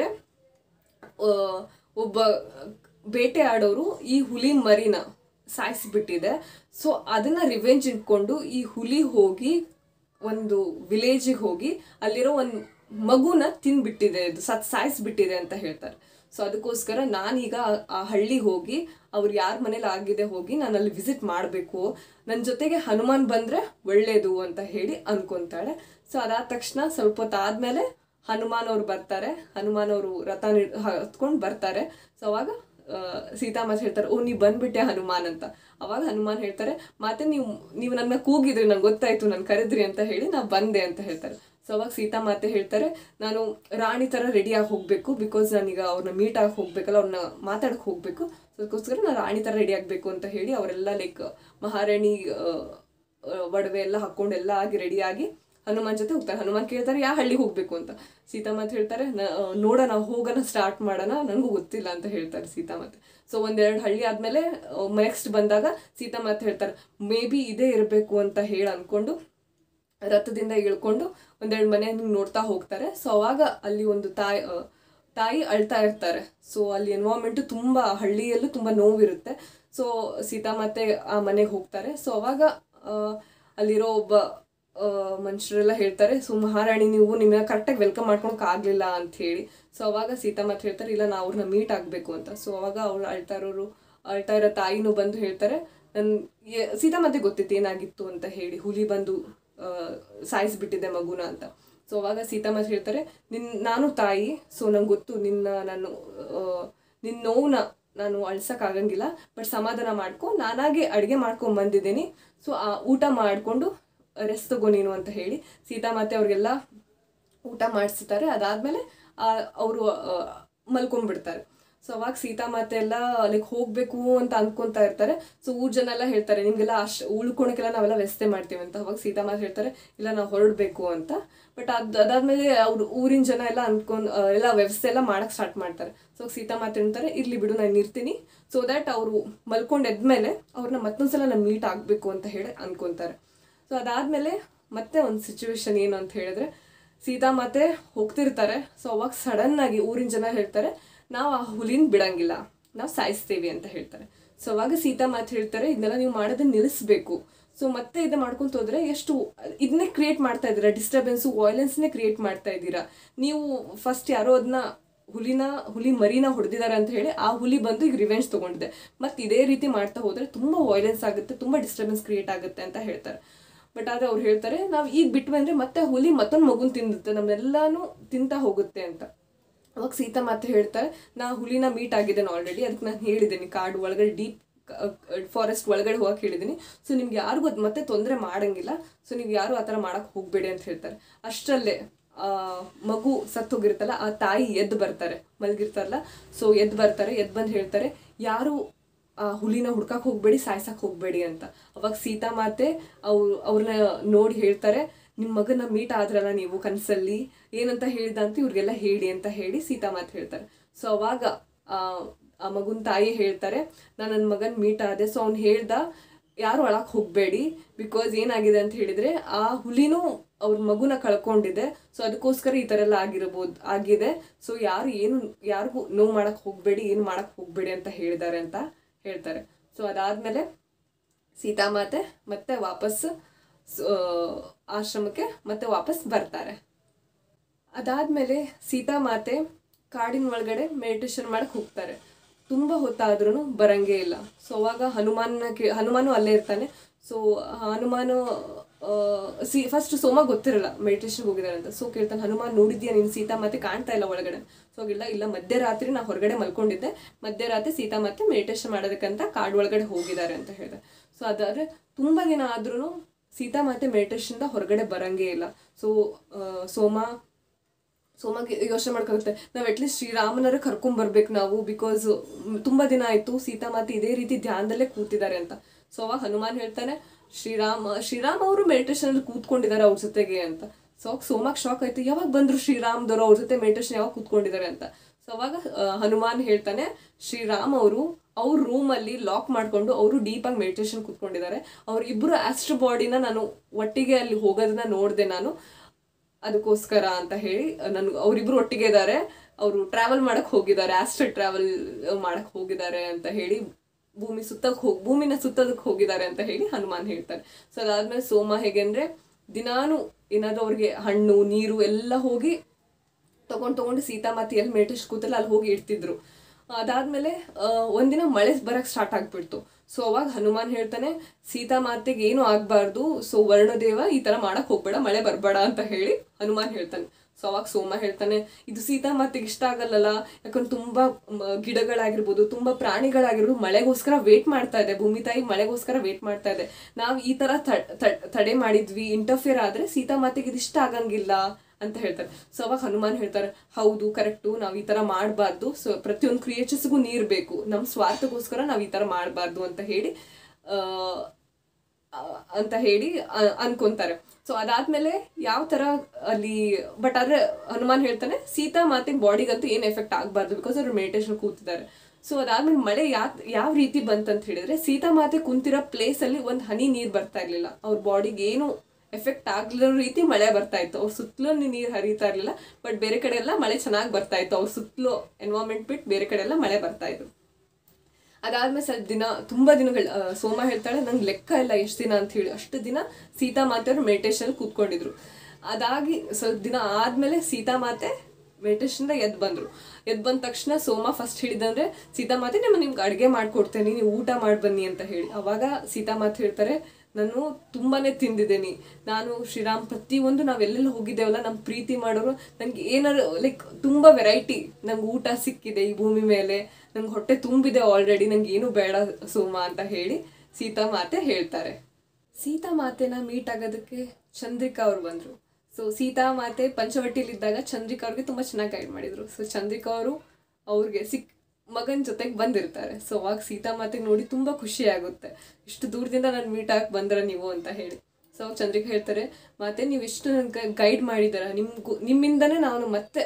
ಆ, ಒಬ್ಬ ಬೇಟೆ ಆಡೋರು ಈ ಹುಲಿ ಮರಿನ ಸಾಯಿಸಿಬಿಟ್ಟಿದೆ ಸೊ ಅದನ್ನ ರಿವೆಂಜ್ ಇಟ್ಕೊಂಡು ಈ ಹುಲಿ ಹೋಗಿ ಒಂದು ವಿಲೇಜಿಗೆ ಹೋಗಿ ಅಲ್ಲಿರೋ ಒಂದು ಮಗುನ ತಿನ್ಬಿಟ್ಟಿದೆ ಇದು ಸತ್ ಸಾಯಿಸ್ಬಿಟ್ಟಿದೆ ಅಂತ ಹೇಳ್ತಾರೆ ಸೊ ಅದಕ್ಕೋಸ್ಕರ ನಾನೀಗ ಆ- ಆ ಹಳ್ಳಿಗೆ ಹೋಗಿ ಅವ್ರು ಯಾರ ಮನೇಲಿ ಆಗಿದೆ ಹೋಗಿ ನಾನು ಅಲ್ಲಿ ವಿಸಿಟ್ ಮಾಡಬೇಕು ನನ್ನ ಜೊತೆಗೆ ಹನುಮಾನ್ ಬಂದರೆ ಒಳ್ಳೇದು ಅಂತ ಹೇಳಿ ಅನ್ಕೊಂತಾಳೆ ಸೊ ಅದಾದ ತಕ್ಷಣ ಸ್ವಲ್ಪ ಹೊತ್ತು ಆದಮೇಲೆ ಹನುಮಾನ್ ಅವ್ರು ಬರ್ತಾರೆ ಹನುಮಾನ್ ಅವರು ರಥ ಹತ್ಕೊಂಡು ಬರ್ತಾರೆ ಸೊ ಅವಾಗ ಆ, ಸೀತಾಮಾತೆ ಹೇಳ್ತಾರೆ ಓ ನೀವು ಬಂದ್ಬಿಟ್ಟೆ ಹನುಮಾನ್ ಅಂತ ಅವಾಗ ಹನುಮಾನ್ ಹೇಳ್ತಾರೆ ಮತ್ತೆ ನೀವು ನೀವು ನನ್ನ ಕೂಗಿದ್ರಿ ನಂಗೆ ಗೊತ್ತಾಯ್ತು ನಾನು ಕರೆದ್ರಿ ಅಂತ ಹೇಳಿ ನಾ ಬಂದೆ ಅಂತ ಹೇಳ್ತಾರೆ ಸೊ ಅವಾಗ ಸೀತಾಮಾತೆ ಹೇಳ್ತಾರೆ ನಾನು ರಾಣಿ ಥರ ರೆಡಿಯಾಗಿ ಹೋಗಬೇಕು ಬಿಕಾಸ್ ನಾನೀಗ ಅವ್ರನ್ನ ಮೀಟ್ ಆಗಿ ಹೋಗ್ಬೇಕಲ್ಲ ಅವ್ರನ್ನ ಮಾತಾಡಕ್ಕೆ ಹೋಗಬೇಕು ಸೊ ಅದಕ್ಕೋಸ್ಕರ ನಾನು ರಾಣಿ ಥರ ರೆಡಿ ಆಗಬೇಕು ಅಂತ ಹೇಳಿ ಅವರೆಲ್ಲ ಲೈಕ್ ಮಹಾರಾಣಿ ಆ, ಆ, ಒಡವೆ ಎಲ್ಲ ಹಾಕ್ಕೊಂಡು ಎಲ್ಲ ಆಗಿ ರೆಡಿಯಾಗಿ ಹನುಮಾನ್ ಜೊತೆ ಹೋಗ್ತಾರೆ ಹನುಮಾನ್ ಕೇಳ್ತಾರೆ ಯಾವ ಹಳ್ಳಿಗೆ ಹೋಗ್ಬೇಕು ಅಂತ ಸೀತಾಮಾತೆ ಹೇಳ್ತಾರೆ ನ- ಆ, ನೋಡೋಣ ಹೋಗೋಣ ಸ್ಟಾರ್ಟ್ ಮಾಡೋಣ ನನಗೂ ಗೊತ್ತಿಲ್ಲ ಅಂತ ಹೇಳ್ತಾರೆ ಸೀತಾಮಾತೆ ಸೊ ಒಂದೆರಡು ಹಳ್ಳಿ ಆದಮೇಲೆ ನೆಕ್ಸ್ಟ್ ಬಂದಾಗ ಸೀತಾಮಾತೆ ಹೇಳ್ತಾರೆ ಮೇ ಬಿ ಇದೇ ಇರಬೇಕು ಅಂತ ಹೇಳಿ ಅನ್ಕೊಂಡು ರಥದಿಂದ ಇಳ್ಕೊಂಡು ಒಂದೆರಡು ಮನೆ ಹಿಂಗ್ ನೋಡ್ತಾ ಹೋಗ್ತಾರೆ ಸೊ ಅವಾಗ ಅಲ್ಲಿ ಒಂದು ತಾಯಿ ಆ, ತಾಯಿ ಅಳ್ತಾ ಇರ್ತಾರೆ ಸೊ ಅಲ್ಲಿ ಎನ್ವಾರ್ಮೆಂಟು ತುಂಬ ಹಳ್ಳಿಯಲ್ಲೂ ತುಂಬ ನೋವಿರುತ್ತೆ ಸೊ ಸೀತಾಮಾತೆ ಆ ಮನೆಗೆ ಹೋಗ್ತಾರೆ ಸೊ ಅವಾಗ ಆ, ಅಲ್ಲಿರೋ ಒಬ್ಬ ಆ, ಮನುಷ್ಯರೆಲ್ಲ ಹೇಳ್ತಾರೆ ಸೊ ಮಹಾರಾಣಿ ನೀವು ನಿಮ್ಮನ್ನ ಕರೆಕ್ಟಾಗಿ ವೆಲ್ಕಮ್ ಮಾಡ್ಕೊಳಕ್ ಆಗ್ಲಿಲ್ಲ ಅಂತ ಹೇಳಿ ಸೊ ಅವಾಗ ಸೀತಾಮಾತೆ ಹೇಳ್ತಾರೆ ಇಲ್ಲ ನಾವು ಅವ್ರನ್ನ ಮೀಟ್ ಆಗಬೇಕು ಅಂತ ಸೊ ಅವಾಗ ಅವ್ರು ಅಳ್ತಾ ಇರೋರು ಅಳ್ತಾ ಇರೋ ತಾಯಿನೂ ಬಂದು ಹೇಳ್ತಾರೆ ನನ್ ಎ- ಸೀತಾಮಾತೆ ಗೊತ್ತಿತ್ತು ಏನಾಗಿತ್ತು ಅಂತ ಹೇಳಿ ಹುಲಿ ಬಂದು ಆ, ಸಾಯಿಸ್ಬಿಟ್ಟಿದೆ ಮಗುನ ಅಂತ ಸೊ ಅವಾಗ ಸೀತಾಮಾತೆ ಹೇಳ್ತಾರೆ ನಿನ್ ನಾನು ತಾಯಿ ಸೊ ನಂಗೆ ಗೊತ್ತು ನಿನ್ನ ನಾನು ಆ, ನಿನ್ನ ನೋವನ್ನ ನಾನು ಅಳ್ಸಕ್ಕಾಗಂಗಿಲ್ಲ ಬಟ್ ಸಮಾಧಾನ ಮಾಡ್ಕೊ ನಾನಾಗೆ ಅಡುಗೆ ಮಾಡ್ಕೊಂಡ್ ಬಂದಿದ್ದೀನಿ ಸೊ ಆ ಊಟ ಮಾಡಿಕೊಂಡು ರೆಸ್ಟ್ ತಗೋ ನೀನು ಅಂತ ಹೇಳಿ ಸೀತಾಮಾತೆ ಅವ್ರಿಗೆಲ್ಲ ಊಟ ಮಾಡಿಸ್ತಾರೆ ಅದಾದ್ಮೇಲೆ ಅವರು ಮಲ್ಕೊಂಡ್ಬಿಡ್ತಾರೆ ಸೊ ಅವಾಗ ಸೀತಾಮಾತೆ ಎಲ್ಲ ಲೈಕ್ ಹೋಗ್ಬೇಕು ಅಂತ ಅನ್ಕೊಂತಾ ಇರ್ತಾರೆ ಸೊ ಊರ್ ಜನ ಎಲ್ಲ ಹೇಳ್ತಾರೆ ನಿಮ್ಗೆಲ್ಲ ಅಷ್ಟು ಉಳ್ಕೊಳಕ್ಕೆಲ್ಲ ನಾವೆಲ್ಲ ವ್ಯವಸ್ಥೆ ಮಾಡ್ತೀವಿ ಅಂತ ಅವಾಗ ಸೀತಾಮಾತೆ ಹೇಳ್ತಾರೆ ಇಲ್ಲ ನಾವು ಹೊರಡ್ಬೇಕು ಅಂತ ಬಟ್ ಅದ್ ಅದಾದ್ಮೇಲೆ ಅವ್ರು ಊರಿನ ಜನ ಎಲ್ಲ ಅನ್ಕೊಂಡ್ ಆ, ಎಲ್ಲ ವ್ಯವಸ್ಥೆ ಎಲ್ಲ ಮಾಡಕ್ ಸ್ಟಾರ್ಟ್ ಮಾಡ್ತಾರೆ ಸೊ ಸೀತಾಮಾತೆ ಅಂತಾರೆ ಇರ್ಲಿ ಬಿಡು ನಾನು ಇರ್ತೀನಿ ಸೊ ದ್ಯಾಟ್ ಅವರು ಮಲ್ಕೊಂಡು ಎದ್ಮೇಲೆ ಅವ್ರನ್ನ ಮತ್ತೊಂದ್ಸಲ ನಾನು ಮೀಟ್ ಆಗಬೇಕು ಅಂತ ಹೇಳಿ ಅನ್ಕೊಂತಾರೆ ಸೊ ಅದಾದ್ಮೇಲೆ ಮತ್ತೆ ಒಂದು ಸಿಚುವೇಶನ್ ಏನು ಅಂತ ಹೇಳಿದ್ರೆ ಸೀತಾಮಾತೆ ಹೋಗ್ತಿರ್ತಾರೆ ಸೊ ಅವಾಗ ಸಡನ್ ಆಗಿ ಊರಿನ ಜನ ಹೇಳ್ತಾರೆ ನಾವು ಆ ಹುಲಿನ ಬಿಡಂಗಿಲ್ಲ ನಾವು ಸಾಯಿಸ್ತೀವಿ ಅಂತ ಹೇಳ್ತಾರೆ ಸೊ ಅವಾಗ ಸೀತಾಮಾತೆ ಹೇಳ್ತಾರೆ ಇದನ್ನೆಲ್ಲ ನೀವು ಮಾಡೋದನ್ನ ನಿಲ್ಲಿಸ್ಬೇಕು ಸೊ ಮತ್ತೆ ಇದು ಮಾಡ್ಕೊಂತ ಹೋದ್ರೆ ಎಷ್ಟು ಇದನ್ನೇ ಕ್ರಿಯೇಟ್ ಮಾಡ್ತಾ ಇದ್ದೀರಾ ಡಿಸ್ಟರ್ಬೆನ್ಸು ವಾಯ್ಲೆನ್ಸ್ನೇ ಕ್ರಿಯೇಟ್ ಮಾಡ್ತಾ ಇದ್ದೀರಾ ನೀವು ಫಸ್ಟ್ ಯಾರೋ ಅದನ್ನ ಹುಲಿನ ಹುಲಿ ಮರಿನ ಹೊಡೆದಿದ್ದಾರೆ ಅಂತ ಹೇಳಿ ಆ ಹುಲಿ ಬಂದು ಈಗ ರಿವೆಂಜ್ ತಗೊಂಡಿದೆ ಮತ್ತೆ ಇದೇ ರೀತಿ ಮಾಡ್ತಾ ಹೋದ್ರೆ ತುಂಬಾ ವಾಯ್ಲೆನ್ಸ್ ಆಗುತ್ತೆ ತುಂಬಾ ಡಿಸ್ಟರ್ಬೆನ್ಸ್ ಕ್ರಿಯೇಟ್ ಆಗುತ್ತೆ ಅಂತ ಹೇಳ್ತಾರೆ ಬಟ್ ಆದ್ರೆ ಅವ್ರು ಹೇಳ್ತಾರೆ ನಾವು ಈಗ ಬಿಟ್ವಿ ಅಂದ್ರೆ ಮತ್ತೆ ಹುಲಿ ಮತ್ತೊಂದು ಮಗುನ್ ತಿನ್ನುತ್ತೆ ನಮ್ಮೆಲ್ಲಾನು ತಿಂತಾ ಹೋಗುತ್ತೆ ಅಂತ ಅವಾಗ ಸೀತಾ ಮಾತ್ರ ಹೇಳ್ತಾರೆ ನಾ ಹುಲಿನ ಮೀಟ್ ಆಗಿದ್ದೇನೆ ಆಲ್ರೆಡಿ ಅದಕ್ಕೆ ನಾನು ಹೇಳಿದ್ದೀನಿ ಕಾಡು ಒಳಗಡೆ ಡೀಪ್ ಫಾರೆಸ್ಟ್ ಒಳಗಡೆ ಹೋಗಕ್ಕೆ ಹೇಳಿದ್ದೀನಿ ಸೊ ನಿಮ್ಗೆ ಯಾರಿಗೂ ಅದು ಮತ್ತೆ ತೊಂದರೆ ಮಾಡಂಗಿಲ್ಲ ಸೊ ನೀವು ಯಾರು ಆ ಥರ ಮಾಡಕ್ಕೆ ಹೋಗಬೇಡಿ ಅಂತ ಹೇಳ್ತಾರೆ ಅಷ್ಟರಲ್ಲೇ ಆ ಮಗು ಸತ್ತು ಹೋಗಿರುತ್ತಲ್ಲ ಆ ತಾಯಿ ಎದ್ದು ಬರ್ತಾರೆ ಮಲಗಿರ್ತಾರಲ್ಲ ಸೊ ಎದ್ದು ಬರ್ತಾರೆ ಎದ್ದು ಬಂದು ಹೇಳ್ತಾರೆ ಯಾರು ಆ ಹುಲಿನ ಹುಡ್ಕಕ್ ಹೋಗ್ಬೇಡಿ ಸಾಯ್ಸಕ್ ಹೋಗ್ಬೇಡಿ ಅಂತ ಅವಾಗ ಸೀತಾ ಮಾತೆ ಅವ್ರು ಅವ್ರನ್ನ ನೋಡಿ ಹೇಳ್ತಾರೆ ನಿಮ್ಮ ಮಗನ ಮೀಟ್ ಆದ್ರಲ್ಲ ನೀವು ಕನಸಲ್ಲಿ ಏನಂತ ಹೇಳ್ದ ಅಂತ ಇವ್ರಿಗೆಲ್ಲ ಹೇಳಿ ಅಂತ ಹೇಳಿ ಸೀತಾ ಮಾತೆ ಹೇಳ್ತಾರೆ ಸೊ ಅವಾಗ ಆ ಆ ಮಗುನ ತಾಯಿ ಹೇಳ್ತಾರೆ ನಾನು ನನ್ನ ಮಗನ್ ಮೀಟ್ ಆದೆ ಸೊ ಅವ್ನು ಹೇಳ್ದ ಯಾರು ಒಳಗೆ ಹೋಗಬೇಡಿ ಬಿಕಾಸ್ ಏನಾಗಿದೆ ಅಂತ ಹೇಳಿದ್ರೆ ಆ ಹುಲಿನೂ ಅವ್ರ ಮಗುನ ಕಳ್ಕೊಂಡಿದೆ ಸೊ ಅದಕ್ಕೋಸ್ಕರ ಈ ಥರ ಎಲ್ಲ ಆಗಿರ್ಬೋದು ಆಗಿದೆ ಸೊ ಯಾರು ಏನು ಯಾರಿಗೂ ನೋವು ಮಾಡಕ್ ಹೋಗಬೇಡಿ ಏನು ಮಾಡಕ್ ಹೋಗಬೇಡಿ ಅಂತ ಹೇಳಿದ್ದಾರೆ ಅಂತ ಹೇಳ್ತಾರೆ ಸೊ ಅದಾದ್ಮೇಲೆ ಸೀತಾಮಾತೆ ಮತ್ತೆ ವಾಪಸ್ ಸ- ಆಶ್ರಮಕ್ಕೆ ಮತ್ತೆ ವಾಪಸ್ ಬರ್ತಾರೆ ಅದಾದ್ಮೇಲೆ ಸೀತಾಮಾತೆ ಕಾಡಿನ ಒಳಗಡೆ ಮೆಡಿಟೇಷನ್ ಮಾಡಕ್ ಹೋಗ್ತಾರೆ ತುಂಬ ಹೊತ್ತಾದ್ರೂ ಬರಂಗೇ ಇಲ್ಲ ಸೊ ಅವಾಗ ಹನುಮಾನ ಕೇ ಹನುಮಾನು ಅಲ್ಲೇ ಇರ್ತಾನೆ ಸೊ ಹನುಮಾನು ಆ, ಸಿ ಫಸ್ಟ್ ಸೋಮ ಗೊತ್ತಿರಲ್ಲ ಮೆಡಿಟೇಷನ್ಗೆ ಹೋಗಿದ್ದಾರೆ ಅಂತ ಸೊ ಕೇಳ್ತಾನೆ ಹನುಮಾನ್ ನೋಡಿದ್ಯಾ ನೀನು ಸೀತಾಮಾತೆ ಕಾಣ್ತಾ ಇಲ್ಲ ಒಳಗಡೆ ಸೊ ಇಲ್ಲ ಇಲ್ಲ ಮಧ್ಯರಾತ್ರಿ ನಾ ಹೊರಗಡೆ ಮಲ್ಕೊಂಡಿದ್ದೆ ಮಧ್ಯರಾತ್ರಿ ಸೀತಾಮಾತೆ ಮೆಡಿಟೇಷನ್ ಮಾಡೋದಕ್ಕಂತ ಕಾಡು ಒಳಗಡೆ ಹೋಗಿದ್ದಾರೆ ಅಂತ ಹೇಳಿದೆ ಸೊ ಅದಾದ್ರೆ ತುಂಬ ದಿನ ಆದ್ರೂ ಸೀತಾಮಾತೆ ಮೆಡಿಟೇಷನ್ದ ಹೊರಗಡೆ ಬರಂಗೇ ಇಲ್ಲ ಸೊ ಸೋಮ ಸೋಮಗೆ ಯೋಚನೆ ಮಾಡ್ಕೊಳುತ್ತೆ ನಾವು ಅಟ್ಲೀಸ್ಟ್ ಶ್ರೀರಾಮನರ ಕರ್ಕೊಂಡ್ ಬರ್ಬೇಕು ನಾವು ಬಿಕಾಸ್ ತುಂಬಾ ದಿನ ಆಯ್ತು ಸೀತಾಮಾತೆ ಇದೇ ರೀತಿ ಧ್ಯಾನದಲ್ಲೇ ಕೂತಿದ್ದಾರೆ ಅಂತ ಸೊ ಅವಾಗ ಹನುಮಾನ್ ಹೇಳ್ತಾನೆ ಶ್ರೀರಾಮ ಶ್ರೀರಾಮ್ ಅವರು ಮೆಡಿಟೇಷನ್ ಅಲ್ಲಿ ಕೂತ್ಕೊಂಡಿದ್ದಾರೆ ಅವ್ರ ಜೊತೆಗೆ ಅಂತ ಸೊ ಅವಾಗ ಸೋಮಾಗ್ ಶಾಕ್ ಆಯ್ತು ಯಾವಾಗ ಬಂದ್ರು ಶ್ರೀರಾಮ್ದವ್ರು ಅವ್ರ ಜೊತೆ ಮೆಡಿಟೇಷನ್ ಯಾವಾಗ ಕೂತ್ಕೊಂಡಿದ್ದಾರೆ ಅಂತ ಸೊ ಅವಾಗ ಆ, ಹನುಮಾನ್ ಹೇಳ್ತಾನೆ ಶ್ರೀರಾಮ್ ಅವರು ಅವ್ರ ರೂಮ್ ಅಲ್ಲಿ ಲಾಕ್ ಮಾಡ್ಕೊಂಡು ಅವರು ಡೀಪ್ ಆಗಿ ಮೆಡಿಟೇಷನ್ ಕೂತ್ಕೊಂಡಿದ್ದಾರೆ ಅವ್ರ ಇಬ್ರು ಆಸ್ಟ್ರೋ ಬಾಡಿನ ನಾನು ಒಟ್ಟಿಗೆ ಅಲ್ಲಿ ಹೋಗೋದನ್ನ ನೋಡಿದೆ ನಾನು ಅದಕ್ಕೋಸ್ಕರ ಅಂತ ಹೇಳಿ ನನ್ ಅವರಿಬ್ರು ಒಟ್ಟಿಗೆ ಇದ್ದಾರೆ ಅವರು ಟ್ರಾವೆಲ್ ಮಾಡಕ್ ಹೋಗಿದ್ದಾರೆ ಆಸ್ಟ್ರಲ್ ಟ್ರಾವೆಲ್ ಮಾಡಕ್ ಹೋಗಿದ್ದಾರೆ ಅಂತ ಹೇಳಿ ಭೂಮಿ ಸುತ್ತಕ್ ಹೋಗಿ ಭೂಮಿನ ಸುತ್ತೋದಕ್ಕೆ ಹೋಗಿದ್ದಾರೆ ಅಂತ ಹೇಳಿ ಹನುಮಾನ್ ಹೇಳ್ತಾರೆ ಸೊ ಅದಾದ್ಮೇಲೆ ಸೋಮ ಹೇಗೆ ಅಂದ್ರೆ ದಿನಾನು ಏನಾದ್ರು ಅವ್ರಿಗೆ ಹಣ್ಣು ನೀರು ಎಲ್ಲ ಹೋಗಿ ತಗೊಂಡ್ ತಗೊಂಡು ಸೀತಾಮಾತೆ ಎಲ್ಲಿ ಮೆಡಿಟೇಷನ್ ಕೂತಲ್ಲ ಅಲ್ಲಿ ಹೋಗಿ ಇಡ್ತಿದ್ರು ಅದಾದ್ಮೇಲೆ ಆ, ಒಂದಿನ ಮಳೆ ಬರಕ್ ಸ್ಟಾರ್ಟ್ ಆಗ್ಬಿಡ್ತು ಸೊ ಅವಾಗ ಹನುಮಾನ್ ಹೇಳ್ತಾನೆ ಸೀತಾಮಾತೆಗೆ ಏನು ಆಗ್ಬಾರ್ದು ಸೊ ವರ್ಣದೇವ ಈ ತರ ಮಾಡಕ್ ಹೋಗ್ಬೇಡ ಮಳೆ ಬರ್ಬೇಡ ಅಂತ ಹೇಳಿ ಹನುಮಾನ್ ಹೇಳ್ತಾನೆ ಸೊ ಅವಾಗ ಸೋಮ ಹೇಳ್ತಾನೆ ಇದು ಸೀತಾಮಾತೆಗೆ ಇಷ್ಟ ಆಗಲ್ಲಲ್ಲ ಯಾಕಂದ್ರೆ ತುಂಬಾ ಮ, ಗಿಡಗಳಾಗಿರ್ಬೋದು ತುಂಬಾ ಪ್ರಾಣಿಗಳಾಗಿರ್ಬೋದು ಮಳೆಗೋಸ್ಕರ ವೇಟ್ ಮಾಡ್ತಾ ಇದೆ ಭೂಮಿ ತಾಯಿ ಮಳೆಗೋಸ್ಕರ ವೇಟ್ ಮಾಡ್ತಾ ಇದೆ ನಾವ್ ಈ ತರ ತ- ತ- ತಡೆ ಮಾಡಿದ್ವಿ ಇಂಟರ್ಫಿಯರ್ ಆದ್ರೆ ಸೀತಾಮಾತೆಗೆ ಇದು ಇಷ್ಟ ಆಗಂಗಿಲ್ಲ ಅಂತ ಹೇಳ್ತಾರೆ ಸೊ ಅವಾಗ ಹನುಮಾನ್ ಹೇಳ್ತಾರೆ ಹೌದು ಕರೆಕ್ಟು ನಾವು ಈ ತರ ಮಾಡಬಾರ್ದು ಸೊ ಪ್ರತಿಯೊಂದು ಕ್ರಿಯೇಚರ್ಸ್ಗೂ ನೀರ್ ಬೇಕು ನಮ್ಮ ಸ್ವಾರ್ಥಕ್ಕೋಸ್ಕರ ನಾವು ಈ ತರ ಮಾಡಬಾರ್ದು ಅಂತ ಹೇಳಿ ಆ, ಆ, ಅಂತ ಹೇಳಿ ಅ- ಅನ್ಕೊಂತಾರೆ ಸೊ ಅದಾದ್ಮೇಲೆ ಯಾವ ತರ ಅಲ್ಲಿ ಬಟ್ ಆದ್ರೆ ಹನುಮಾನ್ ಹೇಳ್ತಾನೆ ಸೀತಾ ಮಾತೆ ಬಾಡಿಗಂತೂ ಏನ್ ಎಫೆಕ್ಟ್ ಆಗಬಾರ್ದು ಬಿಕಾಸ್ ಅವ್ರು ಮೆಡಿಟೇಷನ್ ಕೂತಿದ್ದಾರೆ ಸೊ ಅದಾದ್ಮೇಲೆ ಮಳೆ ಯಾ ಯಾವ ರೀತಿ ಬಂತಂತ ಹೇಳಿದ್ರೆ ಸೀತಾ ಮಾತೆ ಕುಂತಿರೋ ಪ್ಲೇಸ್ ಅಲ್ಲಿ ಒಂದ್ ಹನಿ ನೀರ್ ಬರ್ತಾ ಇರ್ಲಿಲ್ಲ ಅವ್ರ ಬಾಡಿಗೆ ಏನು ಎಫೆಕ್ಟ್ ಆಗ್ಲಿರೋ ರೀತಿ ಮಳೆ ಬರ್ತಾ ಇತ್ತು ಅವ್ರ ಸುತ್ತಲೂ ನೀರು ಹರಿತಾ ಇರಲಿಲ್ಲ ಬಟ್ ಬೇರೆ ಕಡೆ ಎಲ್ಲ ಮಳೆ ಚೆನ್ನಾಗಿ ಬರ್ತಾ ಇತ್ತು ಅವ್ರ ಸುತ್ತಲೂ ಎನ್ವೈರ್ಮೆಂಟ್ ಬಿಟ್ಟು ಬೇರೆ ಕಡೆ ಎಲ್ಲ ಮಳೆ ಬರ್ತಾ ಇತ್ತು ಅದಾದ್ಮೇಲೆ ಸ್ವಲ್ಪ ದಿನ ತುಂಬಾ ದಿನಗಳು ಆ, ಸೋಮ ಹೇಳ್ತಾಳೆ ನಂಗೆ ಲೆಕ್ಕ ಇಲ್ಲ ಎಷ್ಟು ದಿನ ಅಂತ ಹೇಳಿ ಅಷ್ಟು ದಿನ ಸೀತಾ ಮಾತೆಯವರು ಮೆಡಿಟೇಷನ್ ಕೂತ್ಕೊಂಡಿದ್ರು ಅದಾಗಿ ಸ್ವಲ್ಪ ದಿನ ಆದ್ಮೇಲೆ ಸೀತಾ ಮಾತೆ ಮೆಡಿಟೇಷನ್ ಎದ್ದು ಬಂದ್ರು ಎದ್ದು ಬಂದ ತಕ್ಷಣ ಸೋಮ ಫಸ್ಟ್ ಹೇಳಿದಂದ್ರೆ ಸೀತಾ ಮಾತೆ ನಿಮ್ಮ ನಿಮ್ಗೆ ಅಡುಗೆ ಮಾಡ್ಕೊಡ್ತೇನೆ ನೀವು ಊಟ ಮಾಡಿ ಬನ್ನಿ ಅಂತ ಹೇಳಿ ಅವಾಗ ಸೀತಾ ಮಾತೆ ಹೇಳ್ತಾರೆ ನಾನು ತುಂಬಾನೇ ತಿಂದಿದ್ದೇನೆ ನಾನು ಶ್ರೀರಾಮ್ ಪ್ರತಿಯೊಂದು ನಾವೆಲ್ಲೆಲ್ಲ ಹೋಗಿದ್ದೇವಲ್ಲ ನಮ್ಮ ಪ್ರೀತಿ ಮಾಡೋರು ನಂಗೆ ಏನಾರು ಲೈಕ್ ತುಂಬಾ ವೆರೈಟಿ ನಂಗೆ ಊಟ ಸಿಕ್ಕಿದೆ ಈ ಭೂಮಿ ಮೇಲೆ ನಂಗೆ ಹೊಟ್ಟೆ ತುಂಬಿದೆ ಆಲ್ರೆಡಿ ನಂಗೆ ಏನು ಬೇಡ ಸೋಮ ಅಂತ ಹೇಳಿ ಸೀತಾ ಮಾತೆ ಹೇಳ್ತಾರೆ ಸೀತಾ ಮಾತೆನ ಮೀಟ್ ಆಗೋದಕ್ಕೆ ಚಂದ್ರಿಕಾ ಅವ್ರು ಬಂದ್ರು ಸೊ ಸೀತಾ ಮಾತೆ ಪಂಚವಟಿಲಿದ್ದಾಗ ಚಂದ್ರಿಕಾ ಅವ್ರಿಗೆ ತುಂಬಾ ಚೆನ್ನಾಗಿ ಗೈಡ್ ಮಾಡಿದ್ರು ಸೊ ಚಂದ್ರಿಕಾ ಅವರು ಅವ್ರಿಗೆ ಸಿಕ್ ಮಗನ ಜೊತೆಗೆ ಬಂದಿರ್ತಾರೆ ಸೊ ಅವಾಗ ಸೀತಾ ಮಾತೆಗೆ ನೋಡಿ ತುಂಬಾ ಖುಷಿ ಆಗುತ್ತೆ ಇಷ್ಟು ದೂರದಿಂದ ನಾನು ಮೀಟ್ ಆಗಿ ಬಂದ್ರ ನೀವು ಅಂತ ಹೇಳಿ ಸೊ ಅವಾಗ ಚಂದ್ರಿಕಾ ಹೇಳ್ತಾರೆ ಮಾತೆ ನೀವು ಇಷ್ಟು ನನ್ಗೆ ಗೈಡ್ ಮಾಡಿದಾರ ನಿಮ್ಗೂ ನಿಮ್ಮಿಂದನೇ ನಾನು ಮತ್ತೆ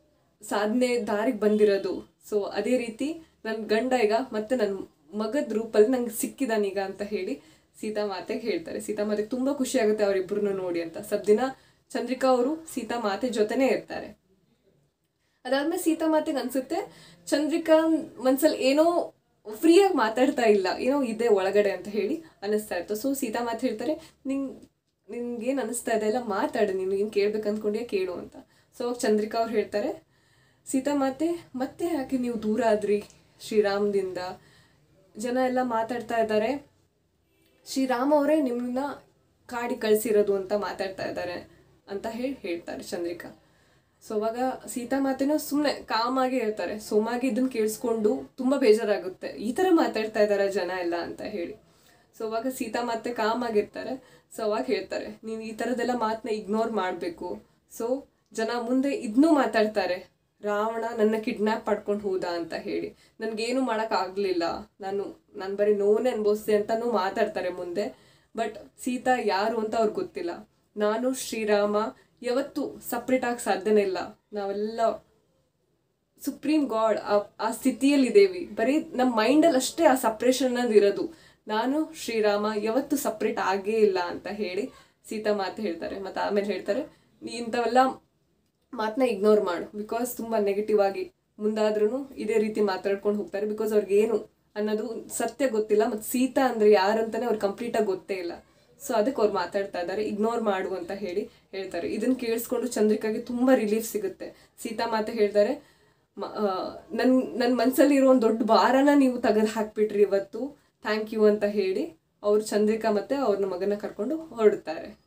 ಸಾಧನೆ ದಾರಿಗೆ ಬಂದಿರೋದು ಸೊ ಅದೇ ರೀತಿ ನನ್ನ ಗಂಡ ಈಗ ಮತ್ತೆ ನನ್ನ ಮಗದ ರೂಪಲ್ಲಿ ನಂಗೆ ಸಿಕ್ಕಿದಾನೀಗ ಅಂತ ಹೇಳಿ ಸೀತಾ ಮಾತೆಗೆ ಹೇಳ್ತಾರೆ ಸೀತಾ ಮಾತೆಗೆ ತುಂಬಾ ಖುಷಿ ಆಗುತ್ತೆ ಅವರಿಬ್ಬರನ್ನು ನೋಡಿ ಅಂತ ಸ್ವಲ್ಪ ದಿನ ಚಂದ್ರಿಕಾ ಅವರು ಸೀತಾ ಮಾತೆ ಜೊತೆನೇ ಇರ್ತಾರೆ ಅದಾದ್ಮೇಲೆ ಸೀತಾ ಮಾತೆಗೆ ಅನ್ಸುತ್ತೆ ಚಂದ್ರಿಕಾ ಮನ್ಸಲ್ಲಿ ಏನೋ ಫ್ರೀಯಾಗಿ ಮಾತಾಡ್ತಾ ಇಲ್ಲ ಏನೋ ಇದೆ ಒಳಗಡೆ ಅಂತ ಹೇಳಿ ಅನಿಸ್ತಾ ಇತ್ತು ಸೊ ಸೀತಾ ಮಾತು ಹೇಳ್ತಾರೆ ನಿಂಗ್ ನಿನ್ಗೇನು ಅನಿಸ್ತಾ ಇದೆ ಎಲ್ಲ ಮಾತಾಡು ನೀನು ಏನು ಕೇಳ್ಬೇಕು ಅಂದ್ಕೊಂಡ್ಯಾ ಕೇಳು ಅಂತ ಸೊ ಅವಾಗ ಚಂದ್ರಿಕಾ ಅವ್ರು ಹೇಳ್ತಾರೆ ಸೀತಾ ಮಾತೆ ಮತ್ತೆ ಯಾಕೆ ನೀವು ದೂರ ಆದ್ರಿ ಶ್ರೀರಾಮದಿಂದ ಜನ ಎಲ್ಲ ಮಾತಾಡ್ತಾ ಇದ್ದಾರೆ ಶ್ರೀರಾಮ್ ಅವರೇ ನಿಮ್ಮನ್ನ ಕಾಡಿ ಕಳಿಸಿರೋದು ಅಂತ ಮಾತಾಡ್ತಾ ಇದ್ದಾರೆ ಅಂತ ಹೇಳಿ ಹೇಳ್ತಾರೆ ಚಂದ್ರಿಕಾ ಸೊ ಅವಾಗ ಸೀತಾ ಮಾತೆನೂ ಸುಮ್ಮನೆ ಕಾಮಾಗಿ ಇರ್ತಾರೆ ಸೋಮಾಗಿ ಇದನ್ನ ಕೇಳಿಸ್ಕೊಂಡು ತುಂಬಾ ಬೇಜಾರಾಗುತ್ತೆ ಈ ಥರ ಮಾತಾಡ್ತಾ ಇದ್ದಾರೆ ಜನ ಎಲ್ಲ ಅಂತ ಹೇಳಿ ಸೊ ಅವಾಗ ಸೀತಾ ಮಾತೆ ಕಾಮಾಗಿರ್ತಾರೆ ಸೊ ಅವಾಗ ಹೇಳ್ತಾರೆ ನೀವು ಈ ಥರದ್ದೆಲ್ಲ ಮಾತನ್ನ ಇಗ್ನೋರ್ ಮಾಡಬೇಕು ಸೊ ಜನ ಮುಂದೆ ಇದನ್ನೂ ಮಾತಾಡ್ತಾರೆ ರಾವಣ ನನ್ನ ಕಿಡ್ನಾಪ್ ಪಡ್ಕೊಂಡು ಹೋದ ಅಂತ ಹೇಳಿ ನನಗೇನು ಮಾಡೋಕ್ಕಾಗಲಿಲ್ಲ ನಾನು ನಾನು ಬರೀ ನೋವನ್ನೇ ಅನುಭವಿಸಿದೆ ಅಂತಲೂ ಮಾತಾಡ್ತಾರೆ ಮುಂದೆ ಬಟ್ ಸೀತಾ ಯಾರು ಅಂತ ಅವ್ರಿಗೆ ಗೊತ್ತಿಲ್ಲ ನಾನು ಶ್ರೀರಾಮ ಯಾವತ್ತೂ ಸಪ್ರೇಟ್ ಆಗಿ ಸಾಧ್ಯನೇ ಇಲ್ಲ ನಾವೆಲ್ಲ ಸುಪ್ರೀಂ ಗಾಡ್ ಆ ಸ್ಥಿತಿಯಲ್ಲಿದ್ದೇವೆ ಬರೀ ನಮ್ಮ ಮೈಂಡಲ್ಲಿ ಅಷ್ಟೇ ಆ ಸಪ್ರೇಷನ್ ಅನ್ನೋದು ಇರೋದು ನಾನು ಶ್ರೀರಾಮ ಯಾವತ್ತೂ ಸಪ್ರೇಟ್ ಆಗೇ ಇಲ್ಲ ಅಂತ ಹೇಳಿ ಸೀತಾ ಮಾತು ಹೇಳ್ತಾರೆ ಮತ್ತು ಆಮೇಲೆ ಹೇಳ್ತಾರೆ ನೀ ಇಂಥವೆಲ್ಲ ಮಾತನ್ನ ಇಗ್ನೋರ್ ಮಾಡು ಬಿಕಾಸ್ ತುಂಬ ನೆಗೆಟಿವ್ ಆಗಿ ಮುಂದಾದ್ರೂ ಇದೇ ರೀತಿ ಮಾತಾಡ್ಕೊಂಡು ಹೋಗ್ತಾರೆ ಬಿಕಾಸ್ ಅವ್ರಿಗೆ ಏನು ಅನ್ನೋದು ಸತ್ಯ ಗೊತ್ತಿಲ್ಲ ಮತ್ತು ಸೀತಾ ಅಂದರೆ ಯಾರಂತಾನೆ ಅವ್ರಿಗೆ ಕಂಪ್ಲೀಟಾಗಿ ಗೊತ್ತೇ ಇಲ್ಲ ಸೊ ಅದಕ್ಕೆ ಅವ್ರು ಮಾತಾಡ್ತಾ ಇದ್ದಾರೆ ಇಗ್ನೋರ್ ಮಾಡು ಅಂತ ಹೇಳಿ ಹೇಳ್ತಾರೆ ಇದನ್ನ ಕೇಳಿಸ್ಕೊಂಡು ಚಂದ್ರಿಕಾಗೆ ತುಂಬ ರಿಲೀಫ್ ಸಿಗುತ್ತೆ ಸೀತಾ ಮಾತೆ ಹೇಳ್ತಾರೆ ನನ್ನ ನನ್ನ ಮನಸ್ಸಲ್ಲಿ ಇರೋ ಒಂದು ದೊಡ್ಡ ಭಾರನ ನೀವು ತೆಗೆದು ಹಾಕ್ಬಿಟ್ರಿ ಇವತ್ತು ಥ್ಯಾಂಕ್ ಯು ಅಂತ ಹೇಳಿ ಅವ್ರು ಚಂದ್ರಿಕಾ ಮತ್ತೆ ಅವ್ರನ್ನ ಮಗನ ಕರ್ಕೊಂಡು ಹೊರಡ್ತಾರೆ